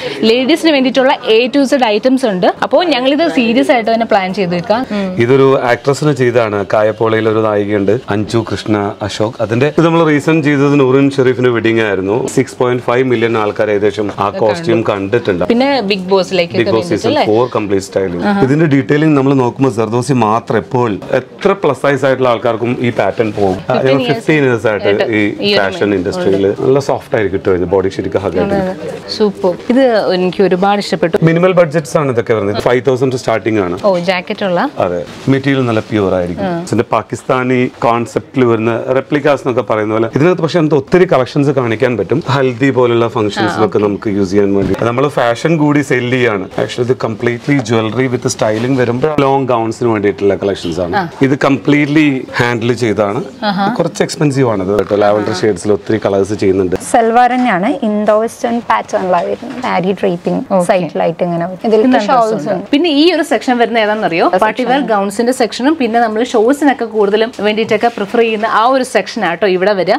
ലേഡീസിന് വേണ്ടിയിട്ടുള്ള A to Z items ഉണ്ട് അപ്പോൾ ഞങ്ങൾ ഇത് സീരിയസ് ആയിട്ട് തന്നെ പ്ലാൻ ചെയ്ത് വെക്കാം ഇതൊരു ആക്ട്രസിന് ചെയ്താണ് കായപ്പോളയിൽ ഒരു നായികയുണ്ട് അഞ്ജു കൃഷ്ണ അശോക് അതിന്റെ ഇത് നമ്മൾ റീസെന്റ് ചെയ്തത് നൂറിൻ ഷെരീഫിന്റെ വെഡിങ് ആയിരുന്നു സിക്സ് പോയിന്റ് ഫൈവ് മില്യൺ ആൾക്കാർ ഏകദേശം ആ കോസ്റ്റ്യൂം കണ്ടിട്ടുണ്ട് പിന്നെ ബിഗ് ബോസിലേക്ക് big boss season four complete styling ഇതിന്റെ ഡീറ്റെയിലിംഗ് നമ്മൾ നോക്കുമ്പോൾ ജർദോസി മാത്രം എപ്പോൾ എത്ര പ്ലസ് സൈസ് ആയിട്ടുള്ള ആൾക്കാർക്കും ഈ പാറ്റേൺ പോകും ഫിഫ്റ്റീൻ ഇയേഴ്സ് ആയിട്ട് ഈ ഫാഷൻ ഇൻഡസ്ട്രിയിൽ നല്ല സോഫ്റ്റ് ആയിരിക്കും കിട്ടും ബോഡി ശരിക്കും ഹഗായിട്ട് സൂപ്പർ ഇത് എനിക്ക് ഒരുപാട് ഇഷ്ടപ്പെട്ടു മിനിമൽ ബഡ്ജറ്റ്സ് ആണ് ഇതൊക്കെ വരുന്നത് ഫൈവ് തൗസൻഡ് സ്റ്റാർട്ടിംഗ് ആണ് ഓ ജാക്കറ്റ് ഉള്ള അതെ മെറ്റീരിയൽ നല്ല പ്യൂർ ആയിരിക്കും ഇതിന്റെ പാകിസ്ഥാനി കോൺസെപ്റ്റിൽ വരുന്ന റെപ്ലിക്കാസ് എന്നൊക്കെ പറയുന്ന പോലെ ഇതിനകത്ത് പക്ഷെ നമുക്ക് ഒത്തിരി കളക്ഷൻസ് കാണിക്കാൻ പറ്റും ഹൽദി പോലുള്ള ഫംഗ്ഷൻസിലൊക്കെ നമുക്ക് യൂസ് ചെയ്യാൻ വേണ്ടി നമ്മൾ ഫാഷൻ കൂടി സെല് ചെയ്യാണ് ആക്ച്വലി ഇത് കംപ്ലീറ്റ്ലി ജ്വല്ലറി വിത്ത് സ്റ്റൈലിംഗ് വരുമ്പോൾ ലോങ് ഗൗൺസിന് വേണ്ടിയിട്ടുള്ള കളക്ഷൻസ് ആണ് ഇത് കംപ്ലീറ്റ്ലി ഹാൻഡിൽ ചെയ്താണ് കുറച്ച് എക്സ്പെൻസീവ് ആണ് ഇത് കേട്ടോ ലാവൻഡർ ഷെയ്ഡ്സിൽ ഒത്തിരി കളേഴ്സ് ചെയ്യുന്നുണ്ട് സൽവാർ തന്നെയാണ് ഇൻഡോ വെസ്റ്റേൺ പാറ്റേണിലാണ് വരുന്നത് ആരി ഡ്രേപ്പിംഗ് സൈഡിലായിട്ട് ഇങ്ങനെ വരും. ഇതിൽ ഷോൾസ് ഉണ്ട് പിന്നെ ഈ ഒരു സെക്ഷൻ വരുന്ന ഏതാണെന്നറിയോ പാർട്ടി വെയർ ഗൗൺസിന്റെ സെക്ഷനും പിന്നെ നമ്മൾ ഷോസിനൊക്കെ കൂടുതലും വേണ്ടിയിട്ടൊക്കെ പ്രിഫർ ചെയ്യുന്ന ആ ഒരു സെക്ഷൻ ആട്ടോ ഇവിടെ വരിക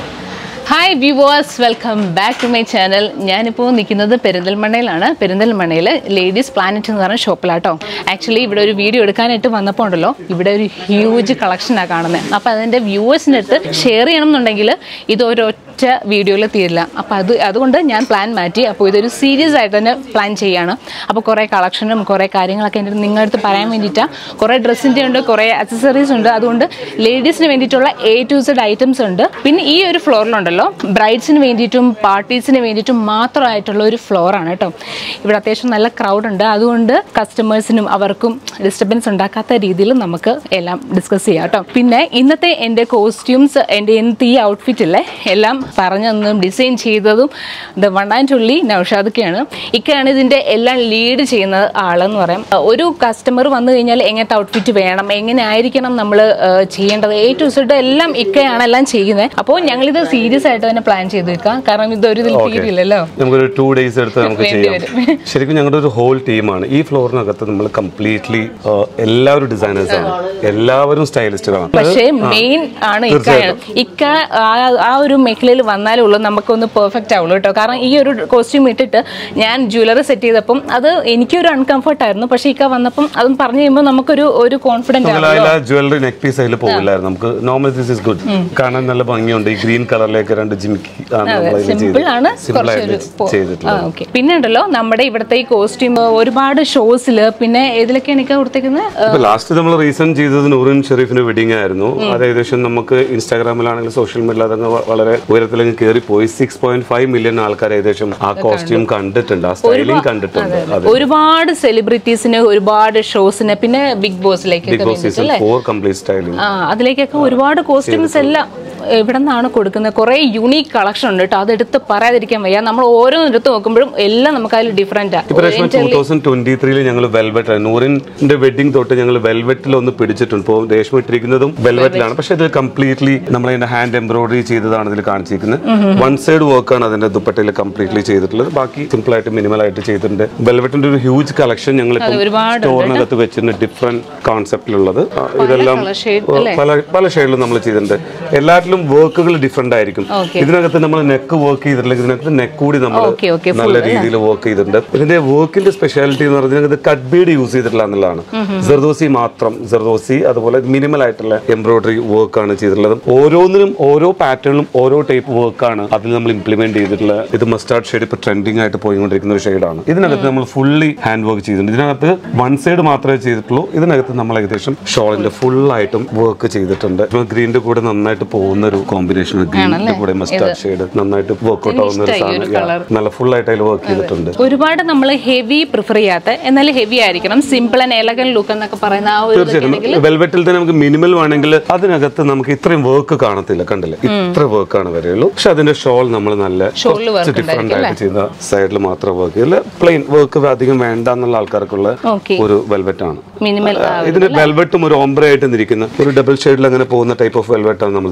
hi viewers welcome back to my channel ഞാനിപ്പോൾ നിൽക്കുന്നത് പെരിന്തൽമണ്ണയിലാണ് പെരിന്തൽമണ്ണയിൽ ലേഡീസ് പ്ലാനറ്റ് എന്ന് പറഞ്ഞ ഷോപ്പിലാട്ടോ ആക്ച്വലി ഇവിടെ ഒരു വീഡിയോ എടുക്കാനായിട്ട് വന്നപ്പോൾ ഉണ്ടല്ലോ ഇവിടെ ഒരു ഹ്യൂജ് കളക്ഷനാണ് കാണുന്നത് അപ്പോൾ അതിൻ്റെ വ്യൂവേഴ്സിൻ്റെ അടുത്ത് ഷെയർ ചെയ്യണം എന്നുണ്ടെങ്കിൽ ഇത് ഒരൊറ്റ വീഡിയോയിൽ തീരില്ല അപ്പോൾ അത് അതുകൊണ്ട് ഞാൻ പ്ലാൻ മാറ്റി അപ്പോൾ ഇതൊരു സീരിയസ് ആയിട്ട് തന്നെ പ്ലാൻ ചെയ്യാണ് അപ്പോൾ കുറേ കളക്ഷനും കുറേ കാര്യങ്ങളൊക്കെ എൻ്റെ നിങ്ങളുടെ അടുത്ത് പറയാൻ വേണ്ടിയിട്ടാണ് കുറേ ഡ്രസ്സിൻ്റെ ഉണ്ട് കുറേ അക്സസറീസ് ഉണ്ട് അതുകൊണ്ട് ലേഡീസിന് വേണ്ടിയിട്ടുള്ള എ ടു സെഡ് ഐറ്റംസ് ഉണ്ട് പിന്നെ ഈ ഒരു ഫ്ലോറിലുണ്ടല്ലോ ബ്രൈഡ്സിന് വേണ്ടിയിട്ടും പാർട്ടീസിന് വേണ്ടിയിട്ടും മാത്രമായിട്ടുള്ള ഒരു ഫ്ലോറാണ് കേട്ടോ ഇവിടെ അത്യാവശ്യം നല്ല ക്രൗഡ് ഉണ്ട് അതുകൊണ്ട് കസ്റ്റമേഴ്സിനും അവർക്കും ഡിസ്റ്റർബൻസ് ഉണ്ടാക്കാത്ത രീതിയിൽ നമുക്ക് എല്ലാം ഡിസ്കസ് ചെയ്യാം കേട്ടോ പിന്നെ ഇന്നത്തെ എൻ്റെ കോസ്റ്റ്യൂംസ് എൻ്റെ ഇന്നത്തെ ഈ ഔട്ട്ഫിറ്റില്ലേ എല്ലാം പറഞ്ഞു തന്നതും ഡിസൈൻ ചെയ്തതും ദ വൺ ആൻഡ് ഉള്ളി നൗഷാദൊക്കെയാണ് ഇക്കയാണ് ഇതിൻ്റെ എല്ലാം ലീഡ് ചെയ്യുന്ന ആളെന്ന് പറയാം ഒരു കസ്റ്റമർ വന്നു കഴിഞ്ഞാൽ എങ്ങനത്തെ ഔട്ട്ഫിറ്റ് വേണം എങ്ങനെ ആയിരിക്കണം നമ്മൾ ചെയ്യേണ്ടത് എ ടു സെഡ് എല്ലാം ഇക്കയാണ് എല്ലാം ചെയ്യുന്നത് അപ്പോൾ ഞങ്ങളിത് സീരിയസ് ആയിട്ട് തന്നെ പ്ലാൻ ചെയ്ത് വെക്കാം കാരണം ഇത് ഒരു ഇതിൽ തീരില്ലല്ലോ നമുക്കൊരു ടു ഡേയ്സ് എടുത്ത് നമുക്ക് വേണ്ടി ചെയ്യാം ശരിക്കും ഞങ്ങളുടെ ഒരു ഹോൾ ടീമാണ് ഈ ഫ്ലോറിനകത്ത് നമ്മൾ കംപ്ലീറ്റ്ലി എല്ലാവരും ഡിസൈനേഴ്സ് ആണ് എല്ലാവരും സ്റ്റൈലിസ്റ്റുകളാണ് പക്ഷേ മെയിൻ ആണ് ഇക്കയാണ് ഇക്ക ആ- ആ ഒരു മേഖലയിൽ വന്നാലേ ഉള്ളൂ നമുക്കൊന്ന് പെർഫെക്റ്റ് ആവുള്ളൂ കേട്ടോ കാരണം ഈ ഒരു കോസ്റ്റ്യൂം ഇട്ടിട്ട് ഞാൻ ജ്വല്ലറി സെറ്റ് ചെയ്തപ്പം അത് എനിക്കൊരു അൺകംഫർട്ട് ആയിരുന്നു പക്ഷേ ഇക്ക വന്നപ്പം അതും പറഞ്ഞു കഴിയുമ്പോൾ നമുക്കൊരു ഒരു കോൺഫിഡൻറ്റ് ആവുമല്ലോ ജ്വല്ലറി നെക്ക് പീസ് അതിൽ പോകില്ലായിരുന്നു നമുക്ക് നോർമൽ ദിസ് ഇസ് ഗുഡ് കാണാൻ നല്ല ഭംഗിയുണ്ട് ഈ ഗ്രീൻ കളറിലേക്ക് രണ്ട് ജിമിക്കി ആണ് നമ്മൾ അതിൽ സിമ്പിൾ ആണ് സിമ്പിൾ കുറച്ചൊരു ആയിട്ട് പോ- ആ, ചെയ്തിട്ടുള്ളത് okay. പിന്നെ ഉണ്ടല്ലോ നമ്മുടെ ഇവിടുത്തെ ഈ കോസ്റ്റ്യൂം ഒരുപാട് ഷോസിൽ പിന്നെ ഏതിലൊക്കെയാണ് ഇക്ക കൊടുത്തേക്കുന്നത് ഇപ്പൊ ലാസ്റ്റ് നമ്മൾ റീസെന്റ് ചെയ്തത് നൂറിൻ ഷെരീഫിന്റെ വെഡിങ് ആയിരുന്നു അത് ഏകദേശം നമുക്ക് ഇൻസ്റ്റാഗ്രാമിലാണെങ്കിൽ സോഷ്യൽ മീഡിയ അതങ്ങ് വ- വളരെ ഉയരത്തിലങ്ങ് കയറി പോയി സിക്സ് പോയിന്റ് ഫൈവ് മില്യൺ ആൾക്കാർ ഏകദേശം ആ കോസ്റ്റ്യൂം കണ്ടിട്ടുണ്ട് ആ സ്റ്റൈലിംഗ് കണ്ടിട്ടുണ്ട് അതെ ഒരുപാട് സെലിബ്രിറ്റീസിന് ഒരുപാട് ഷോസിന് പിന്നെ ബിഗ് ബോസിലേക്ക് big boss season four complete styling ആ അതിലേക്കൊക്കെ ഒരുപാട് കോസ്റ്റ്യൂംസ് എല്ലാം ഇവിടെ നിന്നാണ് കൊടുക്കുന്നത് കുറേ യുണീക്ക് കളക്ഷൻ ഉണ്ട് കേട്ടോ അതെടുത്ത് പറയാതിരിക്കാൻ വയ്യ നമ്മൾ ഓരോന്നെടുത്ത് നോക്കുമ്പോഴും എല്ലാം നമുക്ക് അതിൽ ഡിഫറെന്റ് ഇപ്പൊ രശ്മി ടൂ തൗസൻഡ് ട്വന്റി ത്രീയിൽ ഞങ്ങൾ വെൽവെറ്റ് നൂറിന്റെ വെഡിങ് തൊട്ട് ഞങ്ങൾ വെൽവെറ്റിൽ ഒന്ന് പിടിച്ചിട്ടുണ്ട് ഇപ്പോൾ രേഷ്മ ഇട്ടിരിക്കുന്നതും വെൽവെറ്റിലാണ് പക്ഷെ ഇത് കംപ്ലീറ്റ്ലി നമ്മൾ അതിന്റെ ഹാൻഡ് എംബ്രോയിഡറി ചെയ്തതാണ് ഇതിൽ കാണിച്ചിരിക്കുന്നത് വൺ സൈഡ് വർക്കാണ് അതിന്റെ ദുപ്പട്ടയിൽ കംപ്ലീറ്റ്ലി ചെയ്തിട്ടുള്ളത് ബാക്കി സിമ്പിൾ ആയിട്ട് മിനിമൽ ആയിട്ട് ചെയ്തിട്ടുണ്ട് വെൽവെറ്റിന്റെ ഒരു ഹ്യൂജ് കളക്ഷൻ ഞങ്ങൾ ഒരുപാട് സ്റ്റോറിനകത്ത് വെച്ചിട്ടുണ്ട് ഡിഫറെന്റ് കോൺസെപ്റ്റിലുള്ളത് ആ, ഇതെല്ലാം colour shade പല പല ഷെയ്ഡിലും നമ്മൾ ചെയ്തിട്ടുണ്ട് എല്ലാറ്റിലും വർക്കുകൾ ഡിഫറെന്റ് ആയിരിക്കും Okay. ഇതിനകത്ത് നമ്മൾ നെക്ക് വർക്ക് ചെയ്തിട്ടില്ല ഇതിനകത്ത് നെക്ക് കൂടി നമ്മൾ Okay, okay, നല്ല രീതിയിൽ വർക്ക് ചെയ്തിട്ടുണ്ട് ഇതിന്റെ വർക്കിന്റെ സ്പെഷ്യാലിറ്റി എന്ന് പറഞ്ഞാൽ ഇത് കട്ട് ബീഡ് യൂസ് ചെയ്തിട്ടില്ല എന്നുള്ളതാണ് ജർദോസി മാത്രം ജർദോസി അതുപോലെ മിനിമൽ ആയിട്ടുള്ള എംബ്രോയിഡറി വർക്കാണ് ചെയ്തിട്ടുള്ളത് ഓരോന്നിനും ഓരോ പാറ്റേണിലും ഓരോ ടൈപ്പ് വർക്കാണ് അതിൽ നമ്മൾ ഇംപ്ലിമെന്റ് ചെയ്തിട്ടുള്ള ഇത് മസ്റ്റാർഡ് ഷെയ്ഡ് ഇപ്പൊ ട്രെൻഡിങ് ആയിട്ട് പോയിക്കൊണ്ടിരിക്കുന്ന ഒരു ഷെയ്ഡാണ് ഇതിനകത്ത് നമ്മൾ ഫുള്ളി ഹാൻഡ് വർക്ക് ചെയ്തിട്ടുണ്ട് ഇതിനകത്ത് വൺ സൈഡ് മാത്രമേ ചെയ്തിട്ടുള്ളൂ ഇതിനകത്ത് നമ്മൾ ഏകദേശം ഷോളിന്റെ ഫുൾ ആയിട്ടും വർക്ക് ചെയ്തിട്ടുണ്ട് ഗ്രീനിന്റെ കൂടെ നന്നായിട്ട് പോകുന്ന ഒരു കോമ്പിനേഷൻ ഗ്രീനിന്റെ കൂടെ മസ്റ്റാർഡ് ഷെയ്ഡ് നന്നായിട്ട് വർക്ക്ഔട്ട് ആവുന്ന ഒരു ഇഷ്ടായി ഈ ഒരു സാധനം Yeah. നല്ല ഫുൾ ആയിട്ട് അതിൽ വർക്ക് ചെയ്തിട്ടുണ്ട് ഒരുപാട് നമ്മൾ ഹെവി പ്രിഫർ ചെയ്യാത്ത എന്നാൽ ഹെവി ആയിരിക്കണം സിമ്പിൾ ആൻഡ് എലഗൻ ലുക്ക് എന്നൊക്കെ പറയുന്ന ആ ഒരു തീർച്ചയായിട്ടും വെൽവെറ്റിൽ തന്നെ നമുക്ക് മിനിമൽ വേണമെങ്കിൽ അതിനകത്ത് നമുക്ക് ഇത്രയും വർക്ക് കാണത്തില്ല കണ്ടില്ലേ ഇത്ര വർക്കാണ് വരെയുള്ളൂ പക്ഷെ അതിന്റെ ഷോൾ നമ്മൾ നല്ല ഷോളിൽ വർക്ക് ഡിഫറെന്റ് ആയിട്ട് ചെയ്യുന്ന സൈഡിൽ മാത്രം വർക്ക് ചെയ്യില്ല പ്ലെയിൻ വർക്ക് അധികം വേണ്ട എന്നുള്ള ആൾക്കാർക്കുള്ള ഓക്കെ ഒരു വെൽവെറ്റ് ആണ് മിനിമൽ ഇതിന് വെൽവെറ്റും ഒരു ഓംബ്ര ആയിട്ട് നിൽക്കുന്ന ഒരു ഡബിൾ ഷെയ്ഡിൽ അങ്ങനെ പോകുന്ന ടൈപ്പ് ഓഫ് വെൽവെറ്റ് ആണ് നമ്മൾ ഇതിൽ ചെയ്തിരിക്കുന്നത്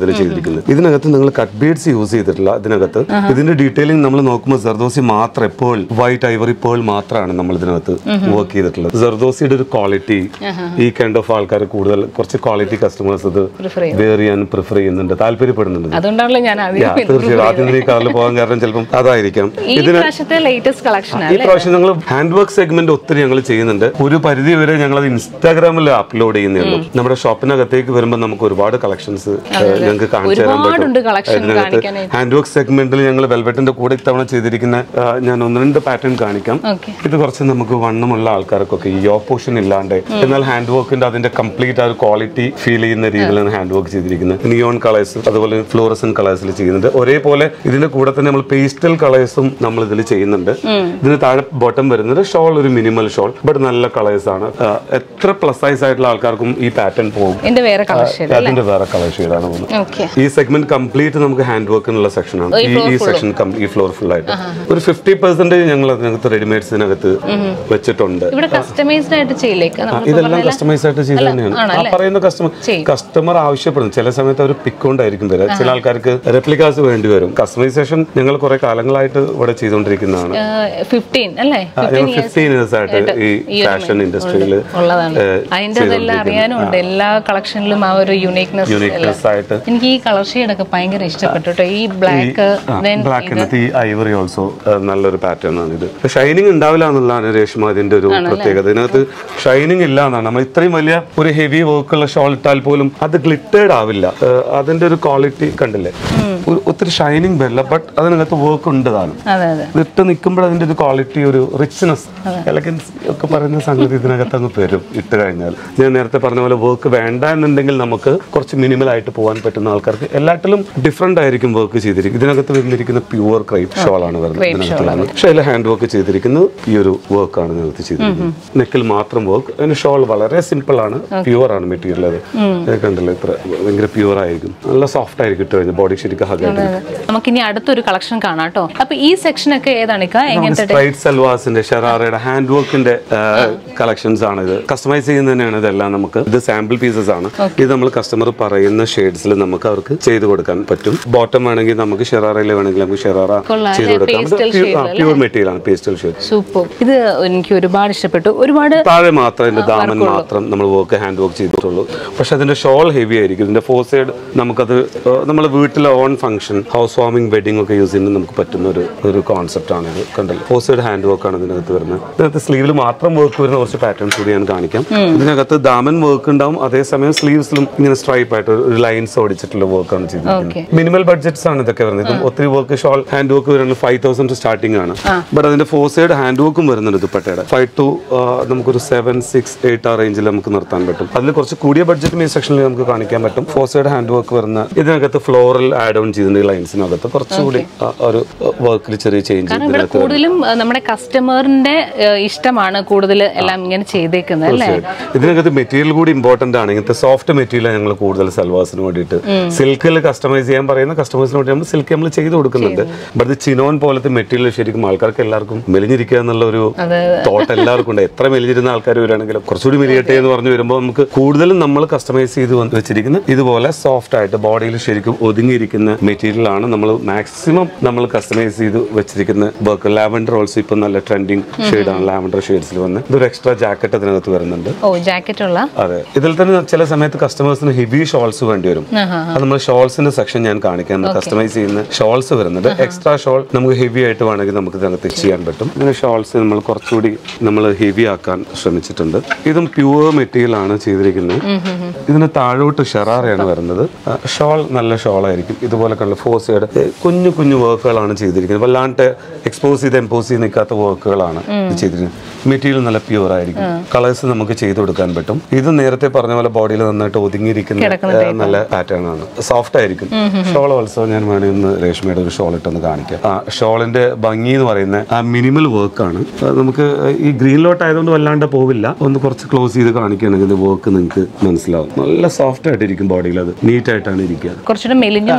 ചെയ്തിരിക്കുന്നത് ഇതിനകത്ത് നിങ്ങൾ കട്ട് ബീഡ്സ് യൂസ് ചെയ്തിട്ടില്ല ഇതിനകത്ത് ഇതിന്റെ ഡീറ്റെയിലിംഗ് നമ്മൾ നോക്കുമ്പോൾ ജർദോസി മാത്രം പേൾ വൈറ്റ് ഐവറി പേൾ മാത്രമാണ് നമ്മൾ ഇതിനകത്ത് വർക്ക് ചെയ്തിട്ടുള്ളത് ജർദോസിയുടെ ഒരു ക്വാളിറ്റി ഈ കൈൻഡ് ഓഫ് ആൾക്കാർ കൂടുതൽ കുറച്ച് ക്വാളിറ്റി കസ്റ്റമേഴ്സ് ഇത് Prefer ചെയ്യും. വെയർ ചെയ്യാൻ പ്രിഫർ ചെയ്യുന്നുണ്ട് താല്പര്യപ്പെടുന്നുണ്ട് അതുകൊണ്ടാണല്ലോ ഞാൻ Yeah, ആദ്യം തീർച്ചയായും ആദ്യം തന്നെ ഈ കാറിൽ പോകാൻ കാരണം ചിലപ്പം അതായിരിക്കാം ഈ പ്രാവശ്യത്തെ ലേറ്റസ്റ്റ് കളക്ഷൻ ഈ പ്രാവശ്യം ഞങ്ങൾ ഹാൻഡ് വർക്ക് സെഗ്മെന്റ് ഒത്തിരി ഞങ്ങൾ ചെയ്യുന്നുണ്ട് ഒരു പരിധി വരെ ഞങ്ങൾ അത് ഇൻസ്റ്റാഗ്രാമിൽ അപ്ലോഡ് ചെയ്യുന്നേ ഉള്ളൂ നമ്മുടെ ഷോപ്പിനകത്തേക്ക് വരുമ്പോൾ നമുക്ക് ഒരുപാട് കളക്ഷൻസ് ഞങ്ങൾക്ക് കാണിച്ചു തരാൻ ഒരുപാടുണ്ട് collection ഇതിനകത്ത് കാണിക്കാനായിട്ട്. ഹാൻഡ് വർക്ക് സെഗ്മെന്റിൽ ഞങ്ങൾ വെൽവെറ്റിന്റെ കൂടെ ഇത്തവണ ചെയ്തിരിക്കുന്ന ആ, ഞാൻ ഒന്ന് രണ്ട് പാറ്റേൺ കാണിക്കാം ഓക്കെ ഇത് കുറച്ച് നമുക്ക് വണ്ണമുള്ള ആൾക്കാർക്കൊക്കെ ഈ യോ പോർഷൻ ഇല്ലാണ്ട് എന്നാൽ ഹാൻഡ് വർക്കിന്റെ അതിന്റെ കംപ്ലീറ്റ് ആ ഒരു ക്വാളിറ്റി ഫീൽ ചെയ്യുന്ന രീതിയിലാണ് ഹാൻഡ് വർക്ക് ചെയ്തിരിക്കുന്നത് നിയോൺ കളേഴ്സ് അതുപോലെ ഫ്ലോറസൻ കളേഴ്സിൽ ചെയ്യുന്നുണ്ട് ഒരേപോലെ ഇതിന്റെ കൂടെ തന്നെ നമ്മൾ പേസ്റ്റൽ കളേഴ്സും നമ്മൾ ഇതിൽ ചെയ്യുന്നുണ്ട് ഇതിന് താഴെ ബോട്ടം വരുന്നത് ഷോൾ ഒരു മിനിമൽ ഷോൾ ബട്ട് നല്ല കളേഴ്സ് ആണ് ആ, എത്ര പ്ലസ് സൈസ് ആയിട്ടുള്ള ആൾക്കാർക്കും ഈ പാറ്റേൺ പോകും എന്റെ വേറെ കളക്ഷൻ അതിന്റെ വേറെ കളർ ഷെയ്ഡാണ് പോകുന്നത് ഓക്കെ ഈ സെഗ്മെന്റ് കംപ്ലീറ്റ് നമുക്ക് ഹാൻഡ് വർക്കിനുള്ള സെക്ഷനാണ് ഈ ഈ സെക്ഷൻ ഈ ഫ്ലോർ ഫുൾ ആയിട്ട് ഒരു ഫിഫ്റ്റി പെർസെന്റേജ് ഞങ്ങൾ അതിനകത്ത് റെഡിമെയ്ഡ്സിനകത്ത് വെച്ചിട്ടുണ്ട് ഇവിടെ കസ്റ്റമൈസ്ഡ് ആയിട്ട് ചെയ്യില്ലേക്ക് ആ, ഇതെല്ലാം കസ്റ്റമൈസ് ആയിട്ട് ചെയ്ത് തന്നെയാണ് ആ പറയുന്ന കസ്റ്റമർ ചെയ്യും. കസ്റ്റമർ ആവശ്യപ്പെടുന്നു ചില സമയത്ത് അവർ പിക്ക് കൊണ്ടായിരിക്കും വരിക ചില ആൾക്കാർക്ക് റെപ്ലിക്കാസ് വേണ്ടി വരും കസ്റ്റമൈസേഷൻ ഞങ്ങൾ കുറെ കാലങ്ങളായിട്ട് ഇവിടെ ചെയ്തുകൊണ്ടിരിക്കുന്നതാണ് ഫിഫ്റ്റീൻ അല്ലേ ഞങ്ങൾ ഫിഫ്റ്റീൻ ഇയേഴ്സ് ആയിട്ട് ഈ ഫാഷൻ ഇൻഡസ്ട്രിയിൽ ഉള്ളതാണ് അതിന്റെ അതെല്ലാം അറിയാനും ഉണ്ട് എല്ലാ കളക്ഷനിലും ആ ഒരു യുണീക്നെസ് യൂണിക്നെസ് ആയിട്ട് എനിക്ക് ഈ കളർ ഷെയ്ഡ് ഒക്കെ ഭയങ്കര ഇഷ്ടപ്പെട്ടു കേട്ടോ ഈ ബ്ലാക്ക് ദെൻ ബ്ലാക്കിനകത്ത് ഈ ഐവറി ഓൾസോ നല്ലൊരു പാറ്റേൺ ആണ് ഇത് ഷൈനിങ് ഉണ്ടാവില്ല എന്നുള്ളതാണ് രേഷ്മ ഇതിന്റെ ഒരു പ്രത്യേകത ഇതിനകത്ത് ഷൈനിങ് ഇല്ല എന്നാണ് നമ്മൾ ഇത്രയും വലിയ ഒരു ഹെവി വർക്കുള്ള ഷോൾ ഇട്ടാൽ പോലും അത് ഗ്ലിറ്റേഡ് ആവില്ല ഏഹ് അതിന്റെ ഒരു ക്വാളിറ്റി കണ്ടില്ലേ ഒരു- ഒത്തിരി ഷൈനിങ് വരില്ല ബട്ട് അതിനകത്ത് വർക്ക് ഉണ്ട് താനും അതെ അതെ ഇട്ട് നിൽക്കുമ്പോൾ അതിന്റെ ഒരു ക്വാളിറ്റി ഒരു റിച്ച്നെസ് എലഗൻസ് ഒക്കെ പറയുന്ന സംഗതി ഇതിനകത്ത് അങ്ങ് വരും ഇട്ട് കഴിഞ്ഞാൽ ഞാൻ നേരത്തെ പറഞ്ഞ പോലെ വർക്ക് വേണ്ട എന്നുണ്ടെങ്കിൽ നമുക്ക് കുറച്ച് മിനിമൽ ആയിട്ട് പോകാൻ പറ്റുന്ന ആൾക്കാർക്ക് എല്ലാറ്റിലും ഡിഫറെന്റ് ആയിരിക്കും വർക്ക് ചെയ്തിരിക്കും ഇതിനകത്ത് വന്നിരിക്കുന്ന പ്യുവർ ക്രൈപ്പ് ഷോൾ ആണ് വരുന്നത് ഇതിനകത്തുള്ളത് പക്ഷേ അതിൽ ഹാൻഡ് വർക്ക് ചെയ്തിരിക്കുന്നത് ഈ ഒരു വർക്ക് ആണ് ഇതിനകത്ത് ചെയ്തിരിക്കുന്നത് നെക്കിൽ മാത്രം വർക്ക് അതിന് ഷോൾ വളരെ സിമ്പിൾ ആണ് പ്യുവർ ആണ് മെറ്റീരിയൽ അത് ഇത് കണ്ടില്ലേ ഇത്ര ഭയങ്കര പ്യുവർ ആയിരിക്കും നല്ല സോഫ്റ്റ് ആയിരിക്കും ഇട്ട് കഴിഞ്ഞാൽ ബോഡി ശരിക്കും ഹഗായിട്ട് നമുക്കിനി അടുത്തൊരു കളക്ഷൻ കാണാം കേട്ടോ അപ്പൊ ഈ സെക്ഷൻ ഒക്കെ ഏതാണ് ഇക്ക? എങ്ങനത്തെ സ്ട്രൈറ്റ് സൽവാസിന്റെ ഷറാറയുടെ ഹാൻഡ് വർക്കിന്റെ കളക്ഷൻസ് ആണ് ഇത് കസ്റ്റമൈസ് ചെയ്യുന്ന തന്നെയാണ് ഇതെല്ലാം നമുക്ക് ഇത് സാമ്പിൾ പീസസ് ആണ് ഇത് നമ്മൾ കസ്റ്റമർ പറയുന്ന ഷെയ്ഡ്സിൽ നമുക്ക് അവർക്ക് ചെയ്ത് കൊടുക്കാൻ പറ്റും ബോട്ടം വേണമെങ്കിൽ നമുക്ക് ഷെറാറയിൽ വേണമെങ്കിൽ നമുക്ക് ഷെറാറ കൊള്ളാം, ചെയ്ത് അല്ലേ? കൊടുക്കാം Pastel shade പ്യൂർ മെറ്റീരിയൽ ആണ് പേസ്റ്റൽ ഷെയ്ഡ് സൂപ്പർ ഇത് എനിക്ക് ഒരുപാട് ഇഷ്ടപ്പെട്ടു ഒരുപാട് താഴെ മാത്രം ഇതിന്റെ ദാമൻ മാത്രം നമ്മൾ വർക്ക് ഹാൻഡ് വർക്ക് ചെയ്തിട്ടുള്ളൂ പക്ഷെ അതിന്റെ ഷോൾ ഹെവി ആയിരിക്കും ഇതിന്റെ ഫോർ സൈഡ് നമുക്കത് നമ്മൾ വീട്ടിലെ own function house warming wedding ഒക്കെ യൂസ് ചെയ്യുന്നത് നമുക്ക് പറ്റുന്ന ഒരു ഒരു കോൺസെപ്റ്റ് ആണ് ഇത് കണ്ടല്ലോ ഫോർ സൈഡ് ഹാൻഡ് വർക്ക് ആണ് ഇതിനകത്ത് വരുന്നത് ഇതിനകത്ത് സ്ലീവിൽ മാത്രം വർക്ക് വരുന്ന കുറച്ച് പാറ്റേൺസ് കൂടി ഞാൻ കാണിക്കാം ഇതിനകത്ത് ദാമൻ വർക്ക് ഉണ്ടാവും അതേസമയം സ്ലീവ്സിലും ഇങ്ങനെ സ്ട്രൈപ്പ് ആയിട്ട് ഒരു ലൈൻസ് ഓടിച്ചിട്ടുള്ള വർക്കാണ് Okay. ചെയ്തിരിക്കുന്നത് മിനിമൽ ബഡ്ജറ്റ്സ് ആണ് ഇതൊക്കെ വരുന്നത് ഇപ്പം ഒത്തിരി വർക്ക് ഷോൾ ഹാൻഡ് വർക്ക് വരുന്നത് ഫൈവ് തൗസൻഡ് സ്റ്റാർട്ടിംഗ് ആണ് ബട്ട് അതിന്റെ ഫോർ സൈഡ് ഹാൻഡ് വർക്കും വരുന്നുണ്ട് ദുപ്പട്ടയുടെ ഫൈവ് ടു നമുക്കൊരു സെവൻ സിക്സ് എയ്റ്റ് ആ റേഞ്ചിൽ നമുക്ക് നിർത്താൻ പറ്റും അതിൽ കുറച്ച് കൂടിയ ബഡ്ജറ്റും ഈ സെക്ഷനിൽ നമുക്ക് കാണിക്കാൻ പറ്റും ഫോർ സൈഡ് ഹാൻഡ് വർക്ക് വരുന്ന ഇതിനകത്ത് ഫ്ലോറൽ ആഡ് ഓൺ ചെയ്തിട്ടുണ്ട് ഈ ലൈൻസിനകത്ത് കുറച്ചുകൂടി ആ, ഒരു വർക്കിൽ ചെറിയ ചേഞ്ച് കാരണം ഇവിടെ കൂടുതലും ആ, നമ്മുടെ കസ്റ്റമറിന്റെ ഇഷ്ടമാണ് കൂടുതൽ എല്ലാം ഇങ്ങനെ ചെയ്തേക്കുന്നത് അല്ലേ ഇതിനകത്ത് മെറ്റീരിയൽ കൂടി ഇമ്പോർട്ടന്റ് ആണ് ഇങ്ങനത്തെ സോഫ്റ്റ് മെറ്റീരിയൽ ഞങ്ങൾ കൂടുതൽ സൽവാസിന് വേണ്ടിയിട്ട് സിൽക്കിൽ കസ്റ്റമൈസ് ചെയ്യാൻ പറയുന്ന കസ്റ്റമേഴ്സിന് വേണ്ടി നമ്മൾ സിൽക്ക് നമ്മൾ ചെയ്ത് കൊടുക്കുന്നുണ്ട് ബട്ട് ഇത് ചിനോൻ പോലത്തെ മെറ്റീരിയൽ ശരിക്കും ആൾക്കാർക്ക് എല്ലാവർക്കും മെലിഞ്ഞിരിക്കുക എന്നുള്ള ഒരു തോട്ട് എല്ലാവർക്കും ഉണ്ട് എത്ര മെലിഞ്ഞിരുന്ന ആൾക്കാർ വരികയാണെങ്കിലും കുറച്ചുകൂടി മെലിയട്ടെ എന്ന് പറഞ്ഞു വരുമ്പോൾ നമുക്ക് കൂടുതലും നമ്മൾ കസ്റ്റമൈസ് ചെയ്ത് വന്ന് വെച്ചിരിക്കുന്ന ഇതുപോലെ സോഫ്റ്റ് ആയിട്ട് ബോഡിയിൽ ശരിക്കും ഒതുങ്ങിയിരിക്കുന്ന മെറ്റീരിയൽ ആണ് നമ്മൾ മാക്സിമം നമ്മൾ കസ്റ്റമൈസ് ചെയ്ത് വെച്ചിരിക്കുന്ന വർക്ക് ലാവൻഡർ ഓൾസോ ഇപ്പൊ നല്ല ട്രെൻഡിങ് ഷെയ്ഡാണ് ലാവൻഡർ ഷെയ്ഡ്സിൽ വന്ന് ഇതൊരു എക്സ്ട്രാ ജാക്കറ്റ് അതിനകത്ത് വരുന്നുണ്ട് ഓ ജാക്കറ്റ് ഉള്ള അതെ ഇതിൽ തന്നെ ചില സമയത്ത് കസ്റ്റമേഴ്സിന് ഹെവി ഷോൾസ് വേണ്ടി വരും അത് നമ്മൾ ഷോൾസിന്റെ സെക്ഷൻ ഞാൻ കാണിക്കാം കസ്റ്റമൈസ് ചെയ്യുന്ന ഷോൾസ് വരുന്നുണ്ട് എക്സ്ട്രാ ഷോൾ നമുക്ക് ഹെവി ആയിട്ട് വേണമെങ്കിൽ നമുക്ക് ഇതിനകത്ത് ചെയ്യാൻ പറ്റും ഇതിന് ഷോൾസ് നമ്മൾ കുറച്ചുകൂടി നമ്മൾ ഹെവി ആക്കാൻ ശ്രമിച്ചിട്ടുണ്ട് ഇതും പ്യുവർ മെറ്റീരിയൽ ആണ് ചെയ്തിരിക്കുന്നത് ഇതിന് താഴോട്ട് ഷെറാറയാണ് വരുന്നത് ഷോൾ നല്ല ഷോൾ ആയിരിക്കും ഇതുപോലെ കണ്ട ഫോർ സൈഡ് കുഞ്ഞു കുഞ്ഞു വർക്കുകളാണ് ചെയ്തിരിക്കുന്നത് വല്ലാണ്ട് എക്സ്പോസ് ചെയ്ത് എംപോസ് ചെയ്ത് നിൽക്കാത്ത വർക്കുകളാണ് ഇത് ചെയ്തിരിക്കുന്നത് മെറ്റീരിയൽ നല്ല പ്യുവർ ആയിരിക്കും കളേഴ്സ് നമുക്ക് ചെയ്ത് കൊടുക്കാൻ പറ്റും ഇത് നേരത്തെ പറഞ്ഞ പോലെ ബോഡിയിൽ നന്നായിട്ട് ഒതുങ്ങിയിരിക്കുന്ന ഏഹ്, നല്ല പാറ്റേൺ ആണ് സോഫ്റ്റ് ആയിരിക്കും ഷോൾ ഓൾസോ ഞാൻ വേണമെങ്കിൽ ഒന്ന് രേഷ്മയുടെ ഒരു ഷോൾ ഇട്ടൊന്ന് കാണിക്കാം ആ ഷോളിന്റെ ഭംഗി എന്ന് പറയുന്ന ആ മിനിമൽ വർക്കാണ് നമുക്ക് ഈ ഗ്രീൻ ലോട്ട് ആയതുകൊണ്ട് വല്ലാണ്ട് പോവില്ല ഒന്ന് കുറച്ച് ക്ലോസ് ചെയ്ത് കാണിക്കുകയാണെങ്കിൽ വർക്ക് നിങ്ങൾക്ക് മനസ്സിലാവും നല്ല സോഫ്റ്റ് ആയിട്ടിരിക്കും ബോഡിയിൽ അത് നീറ്റ് ആയിട്ടാണ് ഇരിക്കുക കുറച്ചുകൂടെ മെലിഞ്ഞും നല്ല ഇതിൽ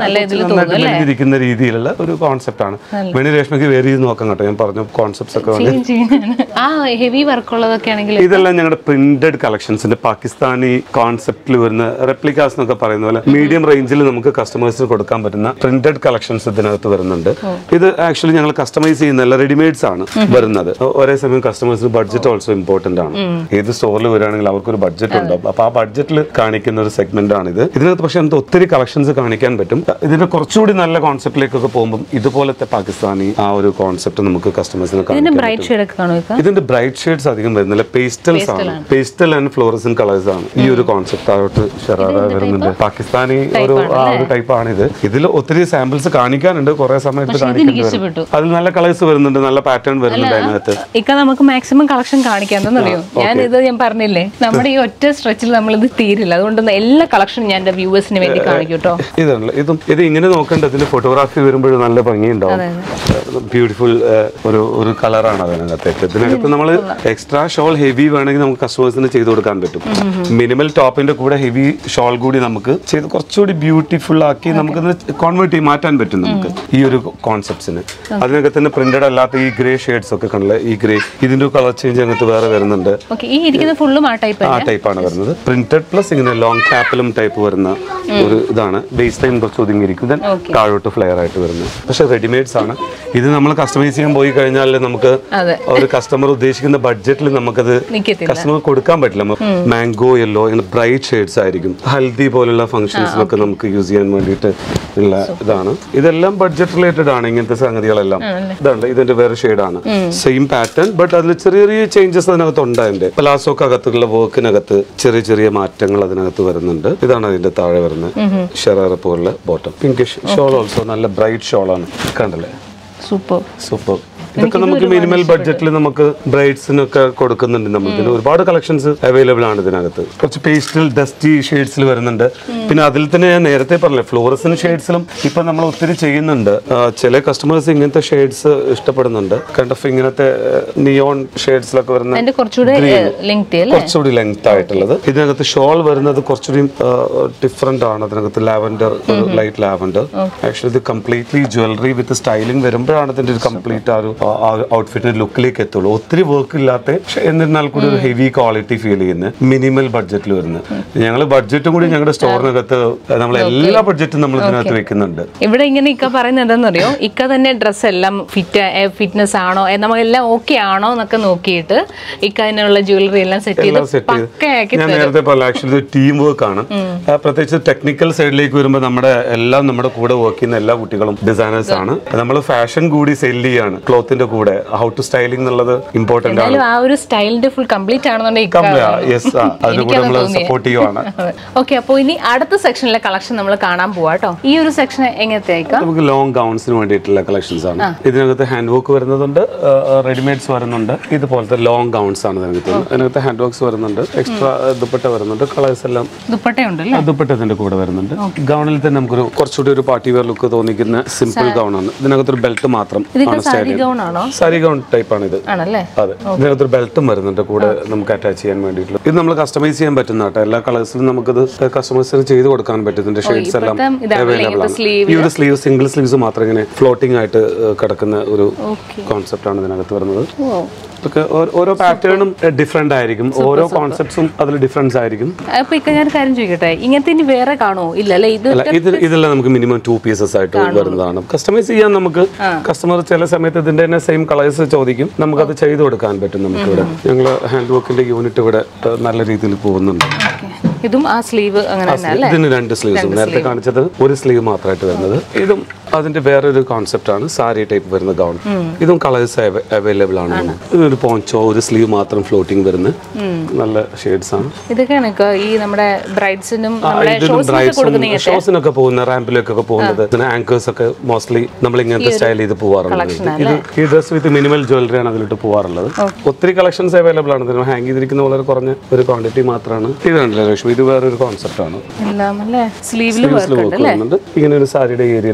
നന്നായിട്ട് മെലിഞ്ഞിരിക്കുന്ന രീതിയിലുള്ള ഒരു കോൺസെപ്റ്റ് ആണ് വേണി രേഷ്മയ്ക്ക് വേറെ ചെയ്ത് നോക്കാം കേട്ടോ ഞാൻ പറഞ്ഞു കോൺസെപ്റ്റ്സ് ഒക്കെ വന്ന് ചെയ്യും, ചെയ്യും. ആ ഹെവി വർക്ക് ഉള്ളതൊക്കെ ആണെങ്കിൽ ഇതെല്ലാം ഞങ്ങളുടെ പ്രിന്റഡ് കളക്ഷൻസിന്റെ പാകിസ്ഥാനി കോൺസെപ്റ്റിൽ വരുന്ന റെപ്ലിക്കാസ് എന്നൊക്കെ പറയുന്ന പോലെ മീഡിയം റേഞ്ചിൽ നമുക്ക് കസ്റ്റമേഴ്സിന് കൊടുക്കാൻ പറ്റുന്ന പ്രിന്റഡ് കളക്ഷൻസ് ഇതിനകത്ത് വരുന്നുണ്ട് ഇത് ആക്ച്വലി ഞങ്ങൾ കസ്റ്റമൈസ് ചെയ്യുന്ന എല്ലാ റെഡിമെയ്ഡ്സ് ആണ് വരുന്നത് ഒരേ സമയം കസ്റ്റമേഴ്സിന് ബഡ്ജറ്റ് ഓൾസോ ഇമ്പോർട്ടന്റ് ആണ് ഏത് സ്റ്റോറിൽ വരികയാണെങ്കിൽ അവർക്ക് ഒരു ബഡ്ജറ്റ് ഉണ്ടാവും അപ്പൊ ആ ബഡ്ജറ്റിൽ കാണിക്കുന്ന ഒരു സെഗ്മെന്റ് ആണ് ഇത് ഇതിനകത്ത് പക്ഷെ നമുക്ക് ഒത്തിരി കളക്ഷൻസ് കാണിക്കാൻ പറ്റും ഇതിന്റെ കുറച്ചുകൂടി നല്ല കോൺസെപ്റ്റിലേക്കൊക്കെ പോകുമ്പോൾ ഇതുപോലത്തെ പാകിസ്ഥാനി ആ ഒരു കോൺസെപ്റ്റ് നമുക്ക് കസ്റ്റമേഴ്സിന് ഇതിന്റെ കാണിക്കാൻ ബ്രൈറ്റ് ഷെയ്ഡ് ഒക്കെ കാണും ഇക്ക? ഇതിന്റെ ബ്രൈറ്റ് ഷെയ്ഡ്സ് അധികം വരുന്നില്ല പേസ്റ്റൽസ് ആണ് പേസ്റ്റൽ ആൻഡ് ഫ്ലോറസൻ കളേഴ്സ് ആണ് ഈ ഒരു കോൺസെപ്റ്റ് താഴോട്ട് ഷറാറ വരുന്നുണ്ട് പാകിസ്ഥാനി ഒരു ആ ഒരു ടൈപ്പ് ആണ് ഇത് ഇതിൽ ഒത്തിരി സാമ്പിൾസ് കാണിക്കാനുണ്ട് കുറെ സമയത്ത് കാണിക്കേണ്ടി ഇഷ്ടപ്പെട്ടു. വരും അതിൽ നല്ല കളേഴ്സ് വരുന്നുണ്ട് നല്ല പാറ്റേൺ വരുന്നുണ്ട് അതിനകത്ത് ഇക്ക നമുക്ക് മാക്സിമം കളക്ഷൻ കാണിക്കാം എന്തെന്നറിയോ ഞാൻ ഇത് ഞാൻ പറഞ്ഞില്ലേ നമ്മുടെ ഈ ഒറ്റ സ്ട്രെച്ചിൽ നമ്മൾ ഇത് തീരില്ല അതുകൊണ്ട് എല്ലാ കളക്ഷനും ഞാൻ എന്റെ വ്യൂവേഴ്സിന് വേണ്ടി കാണിക്കും കേട്ടോ ഇതാണല്ലോ ഇതും ഇത് ഇങ്ങനെ നോക്കേണ്ട ഇതിന്റെ ഫോട്ടോഗ്രാഫി വരുമ്പോൾ നല്ല ഭംഗിയുണ്ടാവും ബ്യൂട്ടിഫുൾ ഒരു ഒരു കളറാണ് അതിനകത്തേക്ക് ഇതിനകത്ത് നമ്മൾ എക്സ്ട്രാ ഷോൾ ഹെവി വേണമെങ്കിൽ നമുക്ക് കസ്റ്റമേഴ്സിന് ചെയ്ത് കൊടുക്കാൻ പറ്റും മിനിമൽ ടോപ്പിന്റെ കൂടെ ഹെവി ഷോൾ കൂടി നമുക്ക് ചെയ്ത് കുറച്ചുകൂടി ബ്യൂട്ടിഫുൾ ആക്കി നമുക്ക് കോൺവേർട്ട് ചെയ്ത് മാറ്റാൻ പറ്റും നമുക്ക് ഈ ഒരു കോൺസെപ്റ്റ്സിന് അതിനകത്ത് തന്നെ പ്രിന്റഡ് അല്ലാത്ത ഈ ഗ്രേ ഷെയ്ഡ്സ് ഒക്കെ കണ്ടില്ലേ ഈ ഗ്രേ ഇതിന്റെ കളർ ചേഞ്ച് അതിനകത്ത് വേറെ വരുന്നുണ്ട് ഓക്കെ ഈ ഇരിക്കുന്ന ഫുള്ളും ആ ടൈപ്പ് ആ ടൈപ്പാണ് വരുന്നത് പ്രിന്റഡ് പ്ലസ് ഇങ്ങനെ ലോങ് ക്യാപ്പിലും ടൈപ്പ് വരുന്ന ഒരു ഇതാണ് ബേസ് ലൈൻ കുറച്ച് ഒതുങ്ങിയിരിക്കും then താഴോട്ട് ഫ്ലെയർ ആയിട്ട് വരുന്നത് പക്ഷെ റെഡിമെയ്ഡ്സ് ആണ് ഇത് നമ്മൾ കസ്റ്റമൈസ് ചെയ്യാൻ പോയി കഴിഞ്ഞാൽ നമുക്ക് അതെ. ഒരു കസ്റ്റമർ ഉദ്ദേശിക്കുന്ന ബഡ്ജറ്റിൽ നമുക്കത് നിക്കത്തില്ല കസ്റ്റമർ കൊടുക്കാൻ പറ്റില്ല മാംഗോ യെല്ലോ ഇങ്ങനെ ബ്രൈറ്റ് ഷെയ്ഡ്സ് ആയിരിക്കും ഹൽദി പോലുള്ള ഫംഗ്ഷൻസിലൊക്കെ നമുക്ക് യൂസ് ചെയ്യാൻ വേണ്ടിയിട്ട് ഉള്ള ഇതാണ് ഇതെല്ലാം ബഡ്ജറ്റ് റിലേറ്റഡ് ആണ് ഇങ്ങനത്തെ സംഗതികളെല്ലാം ഇതാണ് ഇതിന്റെ വേറെ ഷെയ്ഡാണ് സെയിം പാറ്റേൺ ബട്ട് അതിൽ ചെറിയ ചെറിയ ചേഞ്ചസ് അതിനകത്ത് ഉണ്ട് അതിന്റെ പലാസോക്ക് അകത്തുള്ള വർക്കിനകത്ത് ചെറിയ ചെറിയ മാറ്റങ്ങൾ അതിനകത്ത് വരുന്നുണ്ട് ഇതാണ് അതിന്റെ താഴെ വരുന്നത് ഷെറാറ പോലുള്ള ബോട്ടം പിങ്കിഷ് ഷോൾ ഓൾസോ നല്ല ബ്രൈറ്റ് ഷോളാണ് കണ്ടല്ലേ സൂപ്പർ സൂപ്പർ ഇതൊക്കെ നമുക്ക് മിനിമൽ ബഡ്ജറ്റിൽ നമുക്ക് ബ്രൈഡ്സിനൊക്കെ കൊടുക്കുന്നുണ്ട് നമ്മൾ ഇതിന് ഒരുപാട് കളക്ഷൻസ് അവൈലബിൾ ആണ് ഇതിനകത്ത് കുറച്ച് പേസ്റ്റൽ ഡസ്റ്റി ഷെയ്ഡ്സിൽ വരുന്നുണ്ട് പിന്നെ അതിൽ തന്നെ ഞാൻ നേരത്തെ പറഞ്ഞില്ലേ ഫ്ലോറസിന് ഷെയ്ഡ്സിലും ഇപ്പൊ നമ്മൾ ഒത്തിരി ചെയ്യുന്നുണ്ട് ആ, ചില കസ്റ്റമേഴ്സ് ഇങ്ങനത്തെ ഷെയ്ഡ്സ് ഇഷ്ടപ്പെടുന്നുണ്ട് കണ്ടഫ് ഇങ്ങനത്തെ നിയോൺ ഷെയ്ഡ്സിലൊക്കെ വരുന്ന അതിന്റെ കുറച്ചുകൂടെ ലിങ്ക് അല്ലേ കുറച്ചുകൂടി ലെങ്ത് ആയിട്ടുള്ളത് ഇതിനകത്ത് ഷോൾ വരുന്നത് കുറച്ചുകൂടി ഡിഫറെന്റ് ആണ് അതിനകത്ത് ലാവൻഡർ ലൈറ്റ് ലാവൻഡർ ആക്ച്വലി ഇത് കംപ്ലീറ്റ്ലി ജ്വല്ലറി വിത്ത് സ്റ്റൈലിംഗ് വരുമ്പോഴാണ് ഇതിന്റെ ഒരു കംപ്ലീറ്റ് ആ ഒരു ഔട്ട്ഫിറ്റ് ലുക്കിലേക്ക് എത്തുള്ളൂ ഒത്തിരി വർക്ക് ഇല്ലാത്ത പക്ഷെ എന്നിരുന്നാൽ കൂടി ഒരു ഹെവി ക്വാളിറ്റി ഫീൽ ചെയ്യുന്ന മിനിമൽ ബഡ്ജറ്റിൽ വരുന്നത് ഞങ്ങൾ ബഡ്ജറ്റും കൂടി ഞങ്ങളുടെ സ്റ്റോറിനകത്ത് നമ്മൾ എല്ലാ ബഡ്ജറ്റും നമ്മൾ ഇതിനകത്ത് വെക്കുന്നുണ്ട് ഇവിടെ ഇങ്ങനെ ഇക്ക പറയുന്നത് എന്താണെന്നറിയോ ഇക്ക തന്നെ ഡ്രസ്സ് എല്ലാം ഫിറ്റ് ഫിറ്റ്നസ് ആണോ എ, നമ്മളെല്ലാം ഓക്കെ ആണോ എന്നൊക്കെ നോക്കിയിട്ട് ഇക്ക അതിനുള്ള ജ്വല്ലറി എല്ലാം സെറ്റ് ചെയ്ത് എല്ലാം സെറ്റ് പക്കയാക്കി ചെയ്ത് ഞാൻ നേരത്തെ പറഞ്ഞ ആക്ച്വലി ടീം വർക്ക് ആണ് ആ, പ്രത്യേകിച്ച് ടെക്നിക്കൽ സൈഡിലേക്ക് വരുമ്പോൾ നമ്മുടെ എല്ലാം നമ്മുടെ കൂടെ വർക്ക് ചെയ്യുന്ന എല്ലാ കുട്ടികളും ഡിസൈനേഴ്സ് ആണ് നമ്മൾ ഫാഷൻ കൂടി സെല് ചെയ്യാണ് ക്ലോത്തിന്റെ കൂടെ ഹൗ ടു സ്റ്റൈലിംഗ് എന്നുള്ളത് ഇമ്പോർട്ടന്റ് ആണ് എന്തായാലും ആ ഒരു സ്റ്റൈലിന്റെ ഫുൾ കംപ്ലീറ്റ് ആണെന്നുണ്ടെങ്കിൽ ഇക്ക യെസ് അതിന് കൂടെ നമ്മൾ സപ്പോർട്ട് ചെയ്യുവാണ് ഓക്കെ അപ്പോൾ ഇനി അടുത്ത സെക്ഷനിലെ കളക്ഷൻ നമ്മൾ കാണാൻ പോവാ കേട്ടോ ഈ ഒരു സെക്ഷൻ എങ്ങനത്തെ അയക്കാം നമുക്ക് ലോങ് ഗൗൺസിന് വേണ്ടിയിട്ടുള്ള കളക്ഷൻസ് ആണ് ഇതിനകത്ത് ഹാൻഡ് വർക്ക് വരുന്നതുണ്ട് റെഡിമെയ്ഡ്സ് വരുന്നുണ്ട് ഇതുപോലത്തെ ലോങ് ഗൗൺസ് ആണ് ഇതിനകത്ത് അതിനകത്ത് ഹാൻഡ് വർക്ക്സ് വരുന്നുണ്ട് എക്സ്ട്രാ ദുപ്പട്ട വരുന്നുണ്ട് കളേഴ്സ് എല്ലാം ദുപ്പട്ടയുണ്ട് അല്ലേ ദുപ്പട്ടത്തിന്റെ കൂടെ വരുന്നുണ്ട് ഗൗണിൽ തന്നെ നമുക്കൊരു കുറച്ചുകൂടി ഒരു പാർട്ടി വെയർ ലുക്ക് തോന്നിക്കുന്ന സിമ്പിൾ ഗൗൺ ആണ് ഇതിനകത്തൊരു ബെൽറ്റ് മാത്രം ഇതൊക്കെ ആണ് സാരി സ്റ്റൈൽ ഗൗൺ ആണോ സാരി ഗൗൺ ടൈപ്പ് ആണ് ഇത് ആണല്ലേ അതെ ഇതിനകത്തൊരു ബെൽറ്റും വരുന്നുണ്ട് കൂടെ നമുക്ക് അറ്റാച്ച് ചെയ്യാൻ വേണ്ടിയിട്ടുള്ള ഇത് നമ്മൾ കസ്റ്റമൈസ് ചെയ്യാൻ പറ്റുന്ന കേട്ടോ എല്ലാ കളേഴ്സിലും നമുക്കത് കസ്റ്റമേഴ്സിന് ചെയ്ത് കൊടുക്കാൻ പറ്റും ഇതിന്റെ ഷെയ്ഡ്സ് എല്ലാം ഇപ്പോഴത്തെ ഇതാണല്ലേ അവൈലബിൾ ഇങ്ങനത്തെ ആണ് sleeve ഈ ഒരു സ്ലീവ് സിംഗിൾ സ്ലീവ്സ് മാത്രം ഇങ്ങനെ ഫ്ലോട്ടിംഗ് ആയിട്ട് ഏഹ്, കിടക്കുന്ന ഒരു ഓക്കെ കോൺസെപ്റ്റ് ആണ് ഇതിനകത്ത് വരുന്നത് ഇതൊക്കെ ഓ- ഓരോ പാറ്റേണും ഡിഫറെന്റ് ആയിരിക്കും ഓരോ കോൺസെപ്റ്റ്സും അതിൽ ഡിഫറൻസ് ആയിരിക്കും അപ്പൊ ഇക്ക ഞാൻ ഒരു കാര്യം ചോദിക്കട്ടെ ഇങ്ങനത്തെ ഇനി വേറെ കാണോ ഇല്ല അല്ലേ ഇത് അല്ല ഇത് ഇതെല്ലാം നമുക്ക് മിനിമം ടു പീസസ് ആയിട്ട് വരുന്നതാണ് കസ്റ്റമൈസ് ചെയ്യാൻ നമുക്ക് കസ്റ്റമർ ചില സമയത്ത് ഇതിന്റെ തന്നെ സെയിം കളേഴ്സ് ചോദിക്കും നമുക്കത് ചെയ്തു കൊടുക്കാൻ പറ്റും നമുക്ക് ഇവിടെ ഞങ്ങൾ ഹാൻഡ് വർക്കിന്റെ യൂണിറ്റ് ഇവിടെ ഏഹ്, നല്ല രീതിയിൽ പോകുന്നുണ്ട് Okay. ഇതും ആ സ്ലീവ് അങ്ങനെ തന്നെ അല്ലേ ഇതിന് രണ്ട് സ്ലീവ്സും നേരത്തെ കാണിച്ചത് ഒരു സ്ലീവ് മാത്രമായിട്ട് വരുന്നത് ഇതും അതിന്റെ വേറൊരു കോൺസെപ്റ്റ് ആണ് സാരി ടൈപ്പ് വരുന്ന ഗൗൺ ഇതും കളേഴ്സ് അവൈലബിൾ ആണ് ഇതൊരു പോഞ്ചോ ഒരു സ്ലീവ് മാത്രം ഫ്ലോട്ടിംഗ് വരുന്ന നല്ല ഷെയ്ഡ്സ് ആണ് ഇതൊക്കെയാണ് ഇക്ക ഈ നമ്മുടെ ബ്രൈഡ്സിനും ആ, നമ്മുടെ ഇതിനും ഷോസിനൊക്കെ ബ്രൈഡ്സും കൊടുക്കുന്ന ഇങ്ങനത്തെ ഷോസിനൊക്കെ പോകുന്ന റാമ്പിലേക്കൊക്കെ പോകുന്നത് പിന്നെ ആങ്കേഴ്സ് ഒക്കെ മോസ്റ്റ്ലി നമ്മൾ ഇങ്ങനത്തെ സ്റ്റൈൽ ചെയ്ത് പോവാറുണ്ട് ഇത് ഈ ഡ്രസ് വിത്ത് മിനിമൽ ജ്വല്ലറി ആണ് അതിലിട്ട് പോവാറുള്ളത് ഒത്തിരി കളക്ഷൻസ് അവൈലബിൾ ആണ് ഇതിന് ഹാങ് ചെയ്തിരിക്കുന്ന വളരെ കുറഞ്ഞ ഒരു ക്വാണ്ടിറ്റി മാത്രമാണ് ഇത് കണ്ടില്ല ലക്ഷ്മി ഇത് വേറൊരു കോൺസെപ്റ്റ് ആണ് എല്ലാം അല്ലേ സ്ലീവിൽ സ്ലീവ്സിൽ വർക്ക് വരുന്നുണ്ട് ഇങ്ങനെ ഒരു സാരിയുടെ ഏരിയയിൽ കംപ്ലീറ്റ്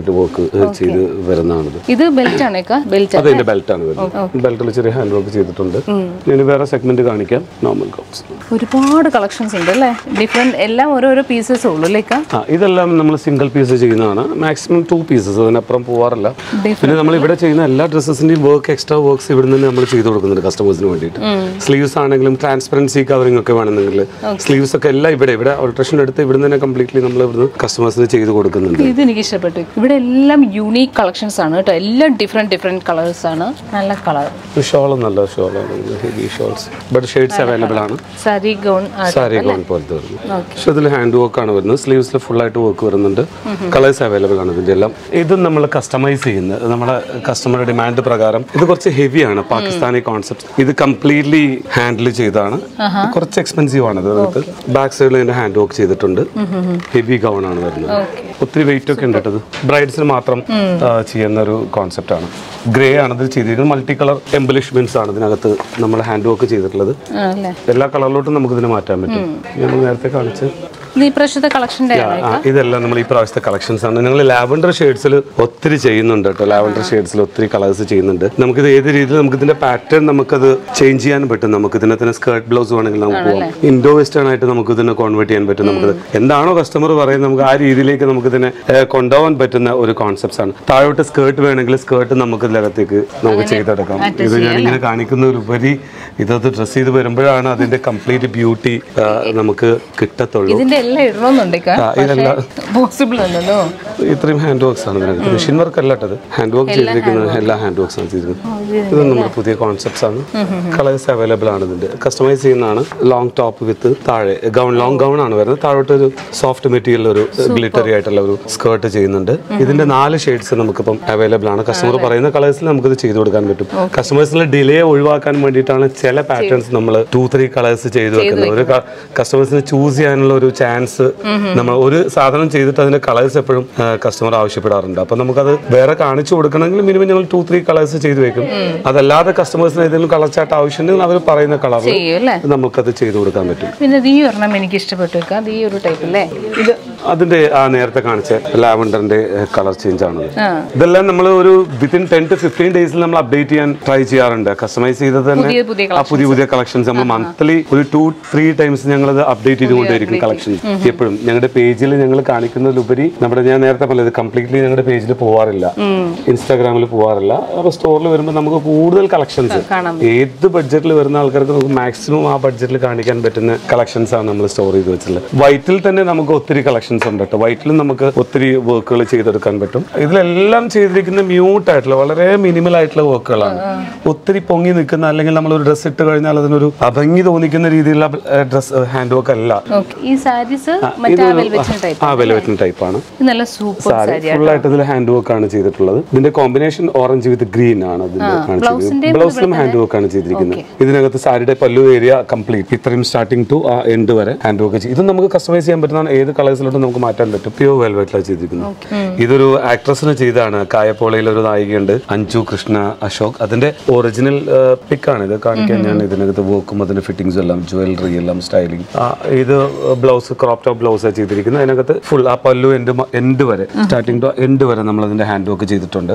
ആയിട്ട് വർക്ക് ചെയ്ത് വരുന്നതാണിത് ഇത് ബെൽറ്റ് ആണേക്കാ ബെൽറ്റ് അത് അതിന്റെ ബെൽറ്റ് ആണ് വരുന്നത് ബെൽറ്റിൽ ചെറിയ ഹാൻഡ് വർക്ക് ചെയ്തിട്ടുണ്ട് ഞാൻ വേറെ സെഗ്മെന്റ് കാണിക്കാം നോർമൽ ഗൗൺസ് ഒരുപാട് കളക്ഷൻസ് ഉണ്ട് അല്ലേ ഡിഫറെന്റ് എല്ലാം ഓരോരോ പീസസ് ഉള്ളൂ അല്ലേക്കാ ആ ഇതെല്ലാം നമ്മൾ സിംഗിൾ പീസ് ചെയ്യുന്നതാണ് മാക്സിമം ടു പീസസ് അതിനപ്പുറം പോവാറില്ല പിന്നെ നമ്മൾ ഇവിടെ ചെയ്യുന്ന എല്ലാ ഡ്രസ്സസിന്റെയും വർക്ക് എക്സ്ട്രാ വർക്ക്സ് ഇവിടെ നിന്ന് നമ്മൾ ചെയ്ത് കൊടുക്കുന്നുണ്ട് കസ്റ്റമേഴ്സിന് വേണ്ടിയിട്ട് സ്ലീവ്സ് ആണെങ്കിലും ട്രാൻസ്പെറൻസി കവറിംഗ് ഒക്കെ വേണമെന്നെങ്കിൽ സ്ലീവ്സ് ഒക്കെ എല്ലാം ഇവിടെ ഇവിടെ ഓൾട്രേഷൻ എടുത്ത് ഇവിടെ തന്നെ കംപ്ലീറ്റ്ലി നമ്മൾ ഇവിടുന്ന് കസ്റ്റമേഴ്സിന് ചെയ്ത് കൊടുക്കുന്നുണ്ട് ഇത് എനിക്ക് ഇഷ്ടപ്പെട്ടു ഇവിടെ എല്ലാം യൂണീക് കളക്ഷൻസ് ആണ് കേട്ടോ എല്ലാം ഡിഫറെന്റ് ഡിഫറെന്റ് കളേഴ്സ് ആണ് നല്ല കളർ ഷോളും നല്ല ഷോളാണ് heavy shawls but shades available ആണ് സാരി ഗൗൺ സാരി ഗോൺ പോലത്തെ വരുന്നത് പക്ഷെ ഇതിൽ ഹാൻഡ് വർക്ക് ആണ് വരുന്നത് സ്ലീവ്സിൽ ഫുൾ ആയിട്ട് വർക്ക് വരുന്നുണ്ട് കളേഴ്സ് അവൈലബിൾ ആണ് ഇതിന്റെ എല്ലാം ഇത് നമ്മൾ കസ്റ്റമൈസ് ചെയ്യുന്നത് നമ്മുടെ കസ്റ്റമറുടെ ഡിമാൻഡ് പ്രകാരം ഇത് കുറച്ച് ഹെവിയാണ് പാകിസ്ഥാനി കോൺസെപ്റ്റ് ഇത് കംപ്ലീറ്റ്ലി ഹാൻഡിൽ ചെയ്താണ് കുറച്ച് എക്സ്പെൻസീവ് ആണ് ഇത് ബാക്ക് സൈഡിൽ ഇതിന്റെ ഹാൻഡ് വർക്ക് ചെയ്തിട്ടുണ്ട് ഹെവി ഗൗൺ ആണ് വരുന്നത് ഒത്തിരി വെയിറ്റ് ഒക്കെ ഉണ്ട് കേട്ടത് ബ്രൈഡ്സിന് മാത്രം ആ, ചെയ്യുന്ന ഒരു കോൺസെപ്റ്റ് ആണ് ഗ്രേ ആണ് ഇത് ചെയ്തിരിക്കുന്നത് മൾട്ടി കളർ എംബലിഷ്മെന്റ്സ് ആണ് ഇതിനകത്ത് നമ്മൾ ഹാൻഡ് വർക്ക് ചെയ്തിട്ടുള്ളത് അല്ലേ എല്ലാ കളറിലോട്ടും നമുക്ക് ഇതിന് മാറ്റാൻ പറ്റും നമ്മൾ നേരത്തെ കാണിച്ച് ഇത് ഈ പ്രാവശ്യത്തെ കളക്ഷൻ്റെ ആണ് ആ, ഇതെല്ലാം നമ്മൾ ഈ പ്രാവശ്യത്തെ കളക്ഷൻസ് ആണ് നിങ്ങൾ ലാവൻഡർ ഷെയ്ഡ്സിൽ ഒത്തിരി ചെയ്യുന്നുണ്ട് കേട്ടോ ലാവൻഡർ ഷെയ്ഡ്സിൽ ഒത്തിരി കളേഴ്സ് ചെയ്യുന്നുണ്ട് നമുക്കിത് ഏത് രീതിയിൽ നമുക്ക് ഇതിന്റെ പാറ്റേൺ നമുക്കത് ചേഞ്ച് ചെയ്യാൻ പറ്റും നമുക്ക് ഇതിനെ തന്നെ സ്കേർട്ട് ബ്ലൗസ് വേണമെങ്കിൽ നമുക്ക് പോകാം ഇൻഡോ വെസ്റ്റേൺ ആയിട്ട് നമുക്ക് ഇതിനെ കോൺവേർട്ട് ചെയ്യാൻ പറ്റും നമുക്ക് എന്താണോ കസ്റ്റമർ പറയുന്നത് നമുക്ക് ആ രീതിയിലേക്ക് നമുക്ക് ഇതിനെ ഏഹ്, കൊണ്ടുപോകാൻ പറ്റുന്ന ഒരു കോൺസെപ്റ്റ്സ് ആണ് താഴോട്ട് സ്കേർട്ട് വേണമെങ്കിൽ സ്കേർട്ട് നമുക്ക് ഇതിനകത്തേക്ക് നമുക്ക് ചെയ്തെടുക്കാം ഇത് ഞാൻ ഇങ്ങനെ കാണിക്കുന്നതിലുപരി ഇതത് ഡ്രസ് ചെയ്ത് വരുമ്പോഴാണ് അതിന്റെ കംപ്ലീറ്റ് ബ്യൂട്ടി നമുക്ക് കിട്ടത്തുള്ളൂ ഇതിന്റെ എല്ലാം ഇടണമെന്നുണ്ടേക്കാ ആ, ഇതെല്ലാം പോസിബിൾ അല്ലല്ലോ ഇത്രയും ഹാൻഡ് വർക്ക്സ് ആണ് ഇതിനകത്ത് മെഷീൻ വർക്ക് അല്ല കേട്ടത് ഹാൻഡ് വർക്ക് ചെയ്തിരിക്കുന്നത് എല്ലാ ഹാൻഡ് വർക്ക്സ് ആണ് ചെയ്തിരിക്കുന്നത് ഇത് നമ്മുടെ പുതിയ കോൺസെപ്റ്റ്സ് ആണ് കളേഴ്സ് അവൈലബിൾ ആണ് ഇതിന്റെ കസ്റ്റമൈസ് ചെയ്യുന്നതാണ് ലോങ് ടോപ്പ് വിത്ത് താഴെ ഗൗൺ ലോങ് ഗൗൺ ആണ് വരുന്നത് താഴോട്ട് ഒരു സോഫ്റ്റ് മെറ്റീരിയൽ ഒരു ഗ്ലിറ്ററി ആയിട്ടുള്ള ഒരു സ്കേർട്ട് ചെയ്യുന്നുണ്ട് ഇതിന്റെ നാല് ഷെയ്ഡ്സ് നമുക്കിപ്പം അവൈലബിൾ ആണ് കസ്റ്റമർ പറയുന്ന കളേഴ്സിൽ നമുക്കിത് ചെയ്തു കൊടുക്കാൻ പറ്റും കസ്റ്റമേഴ്സിന്റെ ഡിലേ ഒഴിവാക്കാൻ വേണ്ടിയിട്ടാണ് ചില പാറ്റേൺസ് നമ്മൾ ടു ത്രീ കളേഴ്സ് ചെയ്തു വെക്കുന്നത് ഒരു കസ്റ്റമേഴ്സിന് ചൂസ് ചെയ്യാനുള്ള ഒരു ചാൻസ് നമ്മൾ ഒരു സാധനം ചെയ്തിട്ട് അതിന്റെ കളേഴ്സ് എപ്പോഴും കസ്റ്റമർ ആവശ്യപ്പെടാറുണ്ട് അപ്പൊ നമുക്കത് വേറെ കാണിച്ചു കൊടുക്കണമെങ്കിൽ മിനിമം ഞങ്ങൾ ടു ത്രീ കളേഴ്സ് ചെയ്തു വെക്കും അതല്ലാതെ കസ്റ്റമേഴ്സിന് ഏതെങ്കിലും കളർ ചാർട്ട് ആവശ്യമുണ്ടെങ്കിൽ അവർ പറയുന്ന കളർ ചെയ്യും അല്ലേ നമുക്കത് ചെയ്തു കൊടുക്കാൻ പറ്റും പിന്നെ ഇത് ഈ ഒരെണ്ണം എനിക്ക് ഇഷ്ടപ്പെട്ടു വെക്കാം അത് ഈ ഒരു ടൈപ്പ് അല്ലേ ഇത് അതിന്റെ ആ നേരത്തെ കാണിച്ച ലാവൻഡറിന്റെ കളർ ചേഞ്ച് ആണ് ആ. ഇതെല്ലാം നമ്മൾ ഒരു വിത്തിൻ ടെൻ ടു ഫിഫ്റ്റീൻ ഡേയ്സിൽ നമ്മൾ അപ്ഡേറ്റ് ചെയ്യാൻ ട്രൈ ചെയ്യാറുണ്ട് കസ്റ്റമൈസ് ചെയ്തത് തന്നെ പുതിയ പുതിയ ആ പുതിയ പുതിയ കളക്ഷൻസ് നമ്മൾ മന്ത്ലി ഒരു ടു ത്രീ ടൈംസ് ഞങ്ങൾ അത് അപ്ഡേറ്റ് ചെയ്തുകൊണ്ടിരിക്കും കളക്ഷൻ എപ്പോഴും ഞങ്ങളുടെ പേജിൽ ഞങ്ങൾ കാണിക്കുന്നതിലുപരി നമ്മുടെ ഞാൻ നേരത്തെ പറഞ്ഞത് കംപ്ലീറ്റ്ലി ഞങ്ങളുടെ പേജിൽ പോവാറില്ല ഇൻസ്റ്റാഗ്രാമിൽ പോവാറില്ല അപ്പോൾ സ്റ്റോറിൽ വരുമ്പോൾ നമുക്ക് കൂടുതൽ കളക്ഷൻസ് കാണാൻ ഏത് ബഡ്ജറ്റിൽ വരുന്ന ആൾക്കാർക്ക് നമുക്ക് മാക്സിമം ആ ബഡ്ജറ്റിൽ കാണിക്കാൻ പറ്റുന്ന കളക്ഷൻസ് ആണ് നമ്മൾ സ്റ്റോർ ചെയ്ത് വെച്ചിട്ടുള്ളത് വൈറ്റിൽ തന്നെ നമുക്ക് ഒത്തിരി കളക്ഷൻസ് ഉണ്ട് കേട്ടോ വൈറ്റിലും നമുക്ക് ഒത്തിരി വർക്കുകൾ ചെയ്തെടുക്കാൻ പറ്റും ഇതിലെല്ലാം ചെയ്തിരിക്കുന്ന മ്യൂട്ട് ആയിട്ടുള്ള വളരെ മിനിമൽ ആയിട്ടുള്ള വർക്കുകളാണ് ഒത്തിരി പൊങ്ങി നിൽക്കുന്ന അല്ലെങ്കിൽ നമ്മൾ ഒരു ഡ്രസ്സ് ഇട്ട് കഴിഞ്ഞാൽ അതിനൊരു അഭംഗി തോന്നിക്കുന്ന രീതിയിലുള്ള ഡ്രസ് ഹാൻഡ് വർക്ക് അല്ല ഓക്കെ ഈ സാരീസ് മറ്റേ വെൽവെറ്റിൻ ടൈപ്പ് ആ വെലവെറ്റിൻ ടൈപ്പ് ആണ് ഇത് നല്ല സൂപ്പർ സാരി സാരി ഫുൾ ആയിട്ട് ഇതിൽ ഹാൻഡ് വർക്ക് ആണ് ചെയ്തിട്ടുള്ളത് ഇതിന്റെ കോമ്പിനേഷൻ ഓറഞ്ച് വിത്ത് ഗ്രീൻ ആണ് ഇതിന്റെ ബ്ലൗസിന്റെയും ബ്ലൗസിലും ഹാൻഡ് വർക്ക് ആണ് ചെയ്തിരിക്കുന്നത് ഇതിനകത്ത് സാരിയുടെ പല്ലു ഏരിയ കംപ്ലീറ്റ് ഇത്രയും സ്റ്റാർട്ടിംഗ് ടു ആ എൻഡ് വരെ ഹാൻഡ് വർക്ക് ചെയ്യും ഇത് നമുക്ക് കസ്റ്റമൈസ് ചെയ്യാൻ പറ്റുന്ന ഏത് കളേഴ്സിലോട്ടും നമുക്ക് മാറ്റാൻ പറ്റും പ്യൂർ വെൽവെറ്റിലാണ് ചെയ്തിരിക്കുന്നത് ഇതൊരു ആക്ട്രസിന് ചെയ്താണ് കായപ്പോളയിൽ ഒരു നായികയുണ്ട് അഞ്ജു കൃഷ്ണ അശോക് അതിന്റെ ഒറിജിനൽ പിക്കാണ് ഇത് കാണിക്കാൻ ഞാൻ ഇതിനകത്ത് വർക്കും അതിന്റെ ഫിറ്റിംഗ്സും എല്ലാം ജ്വല്ലറി എല്ലാം സ്റ്റൈലിംഗ് ഇത് ബ്ലൗസ് ക്രോപ്പ് ടോപ്പ് ബ്ലൗസ് ചെയ്തിരിക്കുന്നത് അതിനകത്ത് ഫുൾ ആ പല്ലു എൻഡ് എൻഡ് വരെ സ്റ്റാർട്ടിംഗ് ടു എൻഡ് വരെ നമ്മൾ അതിന്റെ ഹാൻഡ് വർക്ക് ചെയ്തിട്ടുണ്ട്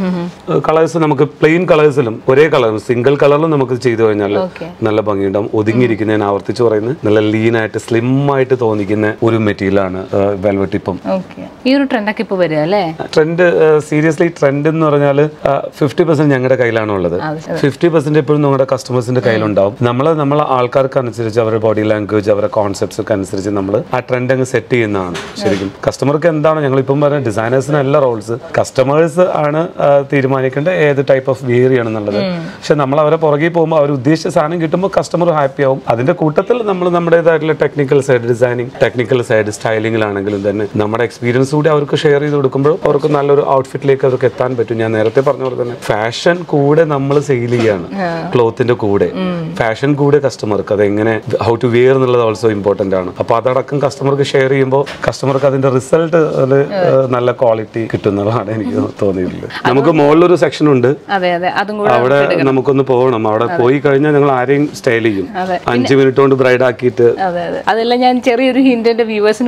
കളേഴ്സ് നമുക്ക് പ്ലെയിൻ കളേഴ്സിലും ഒരേ കളറും സിംഗിൾ കളറിലും നമുക്ക് ചെയ്തു കഴിഞ്ഞാൽ Okay. നല്ല ഭംഗിയുണ്ടാവും ഒതുങ്ങിയിരിക്കുന്ന ഞാൻ ആവർത്തിച്ച് പറയുന്നത് നല്ല ലീൻ ആയിട്ട് സ്ലിം ആയിട്ട് തോന്നിക്കുന്ന ഒരു മെറ്റീരിയലാണ് വെൽവെറ്റ് ഇപ്പം ഓക്കെ ഈ ഒരു ട്രെൻഡൊക്കെ ഇപ്പോൾ വരിക അല്ലേ ട്രെൻഡ് സീരിയസ്ലി ട്രെൻഡ് എന്ന് പറഞ്ഞാൽ ഫിഫ്റ്റി പെർസെന്റ് ഞങ്ങളുടെ കയ്യിലാണ് ഉള്ളത് ഫിഫ്റ്റി പെർസെന്റ് എപ്പോഴും നമ്മുടെ കസ്റ്റമേഴ്സിന്റെ കയ്യിലുണ്ടാവും നമ്മൾ നമ്മളെ ആൾക്കാർക്ക് അനുസരിച്ച് അവരുടെ ബോഡി ലാംഗ്വേജ് അവരുടെ കോൺസെപ്റ്റ്സ് ഒക്കെ അനുസരിച്ച് നമ്മൾ ആ ട്രെൻഡ് അങ്ങ് സെറ്റ് ചെയ്യുന്നതാണ് ശരിക്കും കസ്റ്റമർക്ക് എന്താണോ ഞങ്ങൾ ഇപ്പം പറയുന്നത് ഡിസൈനേഴ്സിന് എല്ലാ റോൾസ് കസ്റ്റമേഴ്സ് ആണ് ആ, തീരുമാനിക്കേണ്ടത് ഏത് ടൈപ്പ് ഓഫ് വിയർ ചെയ്യണമെന്നുള്ളത് പക്ഷെ നമ്മൾ അവരെ പുറകെ പോകുമ്പോൾ അവർ ഉദ്ദേശിച്ച സാധനം കിട്ടുമ്പോൾ കസ്റ്റമർ ഹാപ്പി ആവും അതിന്റെ കൂട്ടത്തിൽ നമ്മൾ നമ്മുടേതായിട്ടുള്ള technical side designing technical side സ്റ്റൈലിംഗിലാണെങ്കിലും തന്നെ നമ്മുടെ എക്സ്പീരിയൻസ് കൂടി അവർക്ക് ഷെയർ ചെയ്ത് കൊടുക്കുമ്പോൾ അവർക്ക് നല്ലൊരു ഔട്ട്ഫിറ്റിലേക്ക് അവർക്ക് എത്താൻ പറ്റും ഞാൻ നേരത്തെ പറഞ്ഞ പോലെ തന്നെ ഫാഷൻ കൂടെ നമ്മൾ സെയിൽ ചെയ്യാണ് ക്ലോത്തിന്റെ കൂടെ ഫാഷൻ കൂടെ കസ്റ്റമർക്ക് അത് എങ്ങനെ ഹൗ ടു വെയർ എന്നുള്ളത് ഓൾസോ ഇമ്പോർട്ടന്റ് ആണ് അപ്പൊ അതടക്കം കസ്റ്റമർക്ക് ഷെയർ ചെയ്യുമ്പോൾ കസ്റ്റമർക്ക് അതിന്റെ റിസൾട്ട് നല്ല ക്വാളിറ്റി കിട്ടുന്നതാണ് എനിക്ക് തോന്നിയിട്ടുള്ളത് നമുക്ക് മുകളിലൊരു സെക്ഷൻ ഉണ്ട് അതെ അതെ അതും കൂടെ അവിടെ നമുക്കൊന്ന് പോകണം അവിടെ പോയി കഴിഞ്ഞാൽ ഞങ്ങൾ ആരെയും സ്റ്റൈൽ ചെയ്യും അതെ. അഞ്ച് മിനിറ്റ് കൊണ്ട് ബ്രൈഡ് ആക്കിയിട്ട് അതെ അതെ അതെല്ലാം ഞാൻ ചെറിയൊരു ഹിന്റ് എന്റെ വ്യൂവേഴ്സിന് കൊടുത്തിട്ടുണ്ട്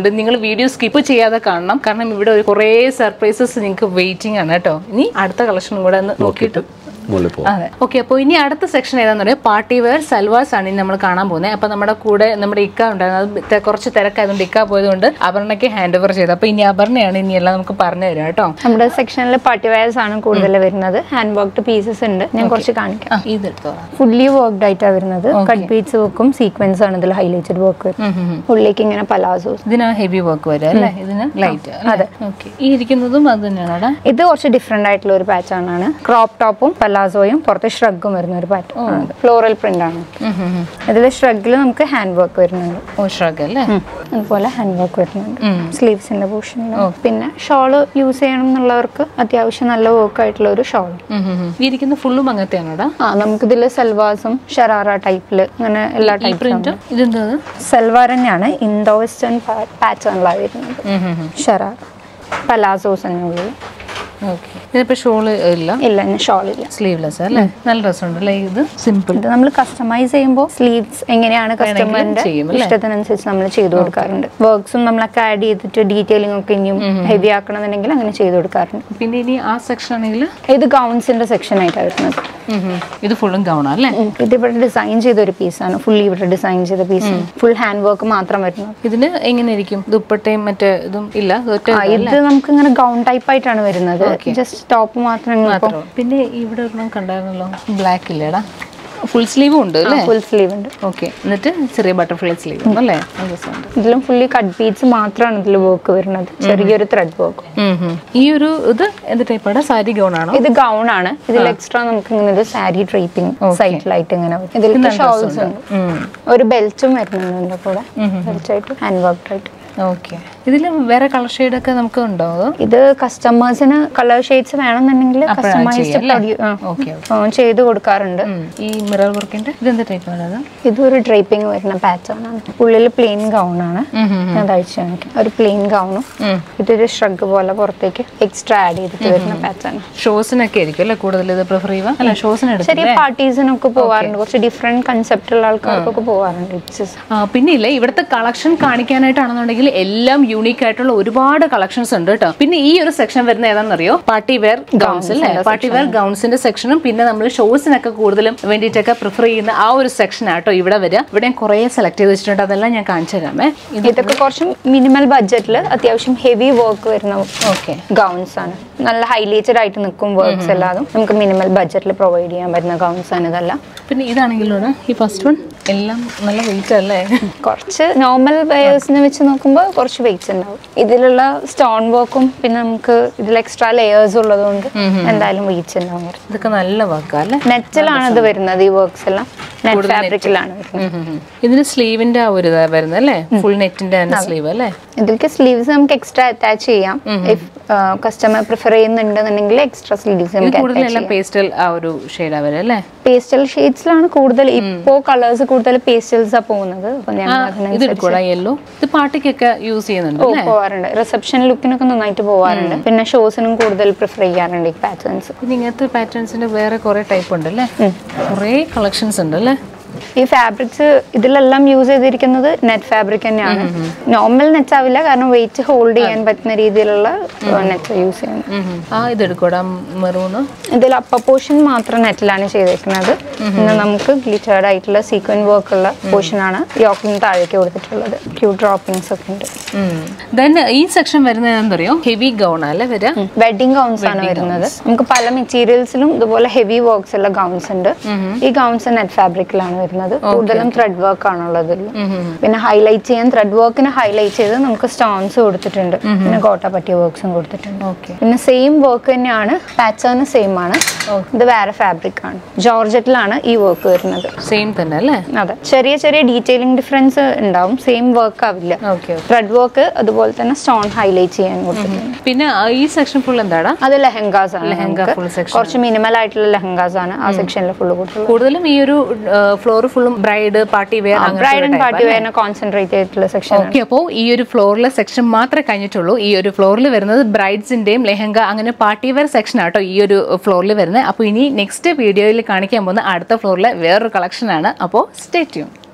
അതുകൊണ്ട് നിങ്ങൾ വീഡിയോ സ്കിപ്പ് ചെയ്യാതെ കാണണം കാരണം ഇവിടെ ഒരു കുറേ സർപ്രൈസസ് നിങ്ങൾക്ക് വെയിറ്റിംഗ് ആണ് കേട്ടോ ഇനി അടുത്ത കളക്ഷനും കൂടെ ഒന്ന് നോക്കിയിട്ട് മുകളിൽ പോകും അതെ ഓക്കെ അപ്പോൾ ഇനി അടുത്ത സെക്ഷൻ ഏതാന്ന് പറയുക പാർട്ടി വെയർ സൽവാസ് ആണ് ഇനി നമ്മൾ കാണാൻ പോകുന്നത് അപ്പോൾ നമ്മുടെ കൂടെ നമ്മുടെ ഇക്ക ഉണ്ടായിരുന്നു അത് തെ- കുറച്ച് തിരക്കായതുകൊണ്ട് ഇക്ക പോയതുകൊണ്ട് അപർണയ്ക്ക് ഹാൻഡ് ഓവർ ചെയ്തു അപ്പോൾ ഇനി അപർണയാണ് ഇനി എല്ലാം നമുക്ക് പറഞ്ഞു തരാം കേട്ടോ നമ്മുടെ സെക്ഷനിൽ പാർട്ടി വെയർസ് ആണ് കൂടുതൽ വരുന്നത് ഹാൻഡ് വർക്ക്ഡ് പീസസ് ഉണ്ട് ഞാൻ കുറച്ച് കാണിക്കാം ആ ഇതെടുത്തോ ഫുള്ളി വർക്ക്ഡ് ആയിട്ടാണ് വരുന്നത് കട്ട് ബീറ്റ്സ് വർക്കും സീക്വൻസ് ആണ് ഇതിൽ ഹൈലൈറ്റഡ് വർക്ക് വരുന്നത് ഉള്ളിലേക്ക് ഇങ്ങനെ പലാസോസ് ഇതിന് ഹെവി വർക്ക് വരും അല്ലേ ഇതിന് ലൈറ്റ് അതെ ഓക്കെ ഈ ഇരിക്കുന്നതും അത് തന്നെയാണ് അവിടെ ഇത് കുറച്ച് ഡിഫറെന്റ് ആയിട്ടുള്ള ഒരു പാച്ച് ആണ് ക്രോപ്പ് ടോപ്പും പലാസോയും പുറത്ത് ഷ്രഗും വരുന്ന ഒരു പാറ്റേൺ ഫ്ലോറൽ പ്രിന്റ് ആണ് ഇതിൽ ഷ്രഗിൽ നമുക്ക് ഹാൻഡ് വർക്ക് വരുന്നുണ്ട് ഓ ഷ്രഗ് അല്ലേ ഉം. അതുപോലെ ഹാൻഡ് വർക്ക് വരുന്നുണ്ട് ഉം. സ്ലീവ്സിന്റെ പോർഷനിൽ പിന്നെ ഷോള് യൂസ് ചെയ്യണം എന്നുള്ളവർക്ക് അത്യാവശ്യം നല്ല വർക്ക് ആയിട്ടുള്ള ഒരു ഷോൾ ഉം ഉം ഉം. ഈ ഇരിക്കുന്ന ഫുള്ളും അങ്ങനത്തെയാണ് അവിടെ ആ നമുക്കിതിൽ സൽവാസും ഷറാറ ടൈപ്പില് അങ്ങനെ എല്ലാ ഈ ടൈപ്പും പ്രിന്റ് ഇതെന്താ അത്? സൽവാർ തന്നെയാണ് ഇന്തോ വെസ്റ്റേൺ പാറ്റേണിലാണ് വരുന്നത് ഉം ഉം ഉം. ഷറാറ പലാസോസ് തന്നെ ഉള്ളിൽ ഓക്കെ ഇതിപ്പോ ഷോള് ഇല്ല ഇല്ല ഷോൾ ഇല്ല സ്ലീവ്ലെസ് അല്ലേ നല്ല രസമുണ്ട് അല്ലേ ഇത് സിമ്പിൾ ഇത് നമ്മൾ കസ്റ്റമൈസ് ചെയ്യുമ്പോൾ സ്ലീവ്സ് എങ്ങനെയാണ് കസ്റ്റമറിന്റെ ചെയ്യും, അല്ലേ? ഇഷ്ടത്തിനനുസരിച്ച് നമ്മൾ ചെയ്തു കൊടുക്കാറുണ്ട് വർക്ക്സും നമ്മളൊക്കെ ആഡ് ചെയ്തിട്ട് ഡീറ്റെയിലിംഗ് ഒക്കെ ഇനിയും ഹെവി ആക്കണമെന്നുണ്ടെങ്കിൽ അങ്ങനെ ചെയ്തു കൊടുക്കാറുണ്ട് പിന്നെ ഇനി ആ സെക്ഷൻ ആണെങ്കിൽ ഇത് ഗൗൺസിന്റെ സെക്ഷൻ ആയിട്ടാണ് വരുന്നത് ഇത് ഫുള്ളും ഗൗൺ അല്ലേ ഉം. ഇത് ഇവിടെ ഡിസൈൻ ചെയ്ത ഒരു പീസാണ് ഫുള്ളി ഇവിടെ ഡിസൈൻ ചെയ്ത പീസ് ഫുൾ ഹാൻഡ് വർക്ക് മാത്രം വരുന്നത് ഇതിന് എങ്ങനെ ഇരിക്കും ദുപ്പട്ടയും മറ്റേ ഇതും ഇല്ല ഇത് ഒറ്റ ആ, ഇത് നമുക്ക് ഇങ്ങനെ ഗൗൺ ടൈപ്പ് ആയിട്ടാണ് വരുന്നത് ജസ്റ്റ് ടോപ്പ് മാത്രം ഇങ്ങനെ പിന്നെ ഇവിടെ ഒരെണ്ണം കണ്ടായിരുന്നല്ലോ ബ്ലാക്ക് ഇല്ലേടാ ഫുൾ സ്ലീവും ഉണ്ട് അല്ലേ ഫുൾ സ്ലീവ് ഉണ്ട് ഓക്കെ എന്നിട്ട് ചെറിയ ബട്ടർഫ്ലൈ സ്ലീവ് അല്ലേ അത് രസമുണ്ട് ഇതിലും ഫുള്ളി കട്ട് ബീഡ്സ് മാത്രമാണ് ഇതിൽ വർക്ക് വരുന്നത് ചെറിയൊരു ത്രെഡ് വർക്ക് ഉം ഉം. ഈ ഒരു ഇത് എന്ത് ടൈപ്പാണ് സാരി ഗൗൺ ആണോ ഇത് ഗൗൺ ആണ് ഇതിൽ എക്സ്ട്രാ നമുക്ക് ഇങ്ങനെ ഒരു സാരി ഡ്രേപ്പിംഗ് സൈഡിലായിട്ട് ഇങ്ങനെ വരും. ഇതിൽ ഷോൾസ് ഉണ്ട് ഉം. ഒരു ബെൽറ്റും വരുന്നുണ്ട് ഇതിന്റെ കൂടെ ബെൽറ്റ് ആയിട്ട് ഹാൻഡ് വർക്ക് ആയിട്ട് ഓക്കെ ഇതിൽ വേറെ കളർ ഷെയ്ഡ് ഒക്കെ നമുക്ക് ഉണ്ടോ അതോ ഇത് കസ്റ്റമേഴ്സിന് കളർ ഷെയ്ഡ്സ് വേണമെന്നുണ്ടെങ്കിൽ അപ്പോഴാണ് ചെയ്യാം, അല്ലേ? കസ്റ്റമൈസ്ഡ് ഓക്കെ ചെയ്ത് കൊടുക്കാറുണ്ട് ഉം. ഈ മിറർ വർക്കിന്റെ ഇതെന്ത് ടൈപ്പാണ് അത് ഇതൊരു ഡ്രേപ്പിംഗ് വരുന്ന പാറ്റേൺ ആണ് ഉള്ളിൽ പ്ലെയിൻ ഗൗൺ ആണ് ഞാൻ തയ്ച്ചു കാണിക്കാം ഒരു പ്ലെയിൻ ഗൗണും ഉം. ഇതൊരു ഷ്രഗ് പോലെ പുറത്തേക്ക് എക്സ്ട്രാ ആഡ് ചെയ്തിട്ട് വരുന്ന പാറ്റേൺ ഷോസിനൊക്കെ ആയിരിക്കും അല്ലേ കൂടുതൽ ഇത് പ്രിഫർ ചെയ്യുക അല്ല ഷോസിന് ചെറിയ എടുക്കില്ലേ പാർട്ടീസിനൊക്കെ പോവാറുണ്ട് കുറച്ച് ഡിഫറെന്റ് കൺസെപ്റ്റ് ഉള്ള ആൾക്കാർക്കൊക്കെ പോവാറുണ്ട് ഇറ്റ്സ് ആ, പിന്നെ ഇല്ലേ ഇവിടുത്തെ കളക്ഷൻ കാണിക്കാനായിട്ടാണെന്നുണ്ടെങ്കിൽ എല്ലാം യൂണീക്ക് ആയിട്ടുള്ള ഒരുപാട് കളക്ഷൻസ് ഉണ്ട് കേട്ടോ പിന്നെ ഈ ഒരു സെക്ഷൻ വരുന്ന ഏതാണെന്നറിയോ പാർട്ടി വെയർ ഗൗൺസ് അല്ലേ പാർട്ടി വെയർ ഗൗൺസിന്റെ സെക്ഷനും പിന്നെ നമ്മൾ ഷോസിനൊക്കെ കൂടുതലും വേണ്ടിയിട്ടൊക്കെ പ്രിഫർ ചെയ്യുന്ന ആ ഒരു സെക്ഷൻ ആട്ടോ ഇവിടെ വരിക ഇവിടെ ഞാൻ കുറേ സെലക്ട് ചെയ്ത് വെച്ചിട്ടുണ്ട് അതെല്ലാം ഞാൻ കാണിച്ചു തരാമേ ഇത് ഇതൊക്കെ കുറച്ച് മിനിമൽ ബഡ്ജറ്റിൽ അത്യാവശ്യം ഹെവി വർക്ക് വരുന്ന ഓക്കെ ഗൗൺസ് ആണ് നല്ല ഹൈലൈറ്റഡ് ആയിട്ട് നിൽക്കും വർക്ക്സ് എല്ലാതും നമുക്ക് മിനിമൽ ബഡ്ജറ്റിൽ പ്രൊവൈഡ് ചെയ്യാൻ പറ്റുന്ന ഗൗൺസ് ആണ് ഇതെല്ലാം പിന്നെ ഇതാണെങ്കിലോ ഈ ഫസ്റ്റ് വൺ എല്ലാം നല്ല വെയിറ്റ് അല്ലേ കുറച്ച് നോർമൽ വെയേഴ്സിനെ വെച്ച് നോക്കുമ്പോൾ കുറച്ച് വെയിറ്റ്സ് ഉണ്ടാവും ഇതിലുള്ള സ്റ്റോൺ വർക്കും പിന്നെ നമുക്ക് ഇതിൽ എക്സ്ട്രാ ലെയേഴ്സ് ഉള്ളതുകൊണ്ട് എന്തായാലും വെയിറ്റ്സ് ഉണ്ടാവും കുറച്ച്. ഇതൊക്കെ നല്ല വർക്കാ അല്ലേ നെറ്റിലാണ് ഇത് വരുന്നത് ഈ വർക്ക്സ് എല്ലാം നെറ്റ് ഫാബ്രിക്കിലാണ് വരുന്നത് ഉം, ഉം, ഉം. ഇതിന് സ്ലീവിന്റെ ആ ഒരു ഇതാ വരുന്നത് അല്ലേ ഫുൾ നെറ്റിന്റെ തന്നെ സ്ലീവ് അല്ലേ ഇതിലേക്ക് സ്ലീവ്സ് നമുക്ക് എക്സ്ട്രാ അറ്റാച്ച് ചെയ്യാം ഇഫ് കസ്റ്റമർ പ്രിഫർ ചെയ്യുന്നുണ്ടെന്നുണ്ടെങ്കിൽ എക്സ്ട്രാ സ്ലീവ്സ് ഇത് നമുക്ക് കൂടുതൽ എല്ലാം പേസ്റ്റൽ ആ ഒരു ഷെയ്ഡാ വരെ അല്ലേ പേസ്റ്റൽ ഷെയ്ഡ്സിലാണ് കൂടുതൽ ഇപ്പോ കളേഴ്സ് കൂടുതൽ പേസ്റ്റൽസ് ആ പോകുന്നത് അപ്പൊ ആ, ഞങ്ങൾ ഇത് അതിനനുസരിച്ച് എടുക്കൂടാ യെല്ലോ ഇത് പാർട്ടിക്കൊക്കെ യൂസ് ചെയ്യുന്നുണ്ട് ഓ, അല്ലേ പോവാറുണ്ട് റിസപ്ഷൻ ലുക്കിനൊക്കെ നന്നായിട്ട് പോവാറുണ്ട് പിന്നെ ഷോസിനും കൂടുതൽ പ്രിഫർ ചെയ്യാറുണ്ട് ഈ പാറ്റേൺസ് പിന്നെ ഇങ്ങനത്തെ പാറ്റേൺസിന്റെ വേറെ കുറെ ടൈപ്പ് ഉണ്ട് അല്ലേ കുറെ കളക്ഷൻസ് ഉണ്ട് അല്ലേ ഈ ഫാബ്രിക്സ് ഇതിലെല്ലാം യൂസ് ചെയ്തിരിക്കുന്നത് നെറ്റ് ഫാബ്രിക് തന്നെയാണ് നോർമൽ നെറ്റ് ആവില്ല കാരണം വെയിറ്റ് ഹോൾഡ് ചെയ്യാൻ പറ്റുന്ന രീതിയിലുള്ള നെറ്റ് യൂസ് ചെയ്യുന്നത് ഉം, ഉം. ആ ഇത് എടുക്കൂടാ മെറൂണ് ഇതിൽ അപ്പർ പോർഷൻ മാത്രം നെറ്റിലാണ് ചെയ്തേക്കുന്നത് പിന്നെ നമുക്ക് ഗ്ലിറ്റേർഡ് ആയിട്ടുള്ള സീക്വൻ വർക്ക് ഉള്ള പോർഷൻ ആണ് യോക്കിന് താഴേക്ക് കൊടുത്തിട്ടുള്ളത് ക്യൂ ഡ്രോപ്പിംഗ്സ് ഒക്കെ ഉണ്ട് ദെൻ ഈ സെക്ഷൻ വരുന്നത് എന്താണെന്നറിയോ ഹെവി ഗൗൺ അല്ലേ വരിക വെഡിങ് ഗൗൺസ് ആണ് വരുന്നത് നമുക്ക് പല മെറ്റീരിയൽസിലും ഇതുപോലെ ഹെവി വർക്ക്സ് ഉള്ള ഗൗൺസ് ഉണ്ട് ഈ ഗൗൺസ് നെറ്റ് ഫാബ്രിക്കിലാണ് വരുന്നത് കൂടുതലും ത്രെഡ് വർക്ക് ആണുള്ളത് ഇതില്. പിന്നെ ഹൈലൈറ്റ് ചെയ്യാൻ ത്രെഡ് വർക്കിന് ഹൈലൈറ്റ് ചെയ്ത് നമുക്ക് സ്റ്റോൺസ് കൊടുത്തിട്ടുണ്ട് പിന്നെ കോട്ടപ്പട്ടിയ വർക്ക്സും കൊടുത്തിട്ടുണ്ട് ഓക്കെ പിന്നെ സെയിം വർക്ക് തന്നെയാണ് പാറ്റേൺ സെയിം ആണ് ഇത് വേറെ ഫാബ്രിക് ആണ് ജോർജറ്റിലാണ് ഈ വർക്ക് വരുന്നത് സെയിം തന്നെ അല്ലേ അതെ ചെറിയ ചെറിയ ഡീറ്റെയിലിംഗ് ഡിഫറൻസ് ഉണ്ടാവും സെയിം വർക്ക് ആവില്ല ഓക്കെ ത്രെഡ് വർക്ക് അതുപോലെ തന്നെ സ്റ്റോൺ ഹൈലൈറ്റ് ചെയ്യാൻ കൊടുത്തിട്ടുണ്ട് പിന്നെ ആ, ഈ സെക്ഷൻ ഫുൾ എന്താടാ അത് ലെഹങ്കാസ് ആണ് ലെഹങ്ക നമുക്ക്. full section കുറച്ച് മിനിമൽ ആയിട്ടുള്ള ലെഹങ്കാസ് ആണ് ആ സെക്ഷനിൽ ഫുള്ള് കൊടുത്തുള്ളത് കൂടുതലും ഈ ഒരു ഫ്ലോർ ഫുള്ളും bride party wear bride and party വെയറിനെ കോൺസെൻട്രേറ്റ് ചെയ്തിട്ടുള്ള സെക്ഷൻ ഓക്കെ അപ്പോൾ ഈ ഒരു ഫ്ലോറിലെ സെക്ഷൻ മാത്രമേ കഴിഞ്ഞിട്ടുള്ളൂ ഈ ഒരു ഫ്ലോറിൽ വരുന്നത് ബ്രൈഡ്സിന്റെയും ലെഹങ്ക അങ്ങനെ പാർട്ടി വെയർ സെക്ഷൻ ആട്ടോ ഈ ഒരു ഫ്ലോറിൽ വരുന്നത് അപ്പോൾ ഇനി നെക്സ്റ്റ് വീഡിയോയിൽ കാണിക്കാൻ പോകുന്ന അടുത്ത ഫ്ലോറിലെ വേറൊരു കളക്ഷൻ ആണ് അപ്പോൾ സ്റ്റേ ട്യൂൺ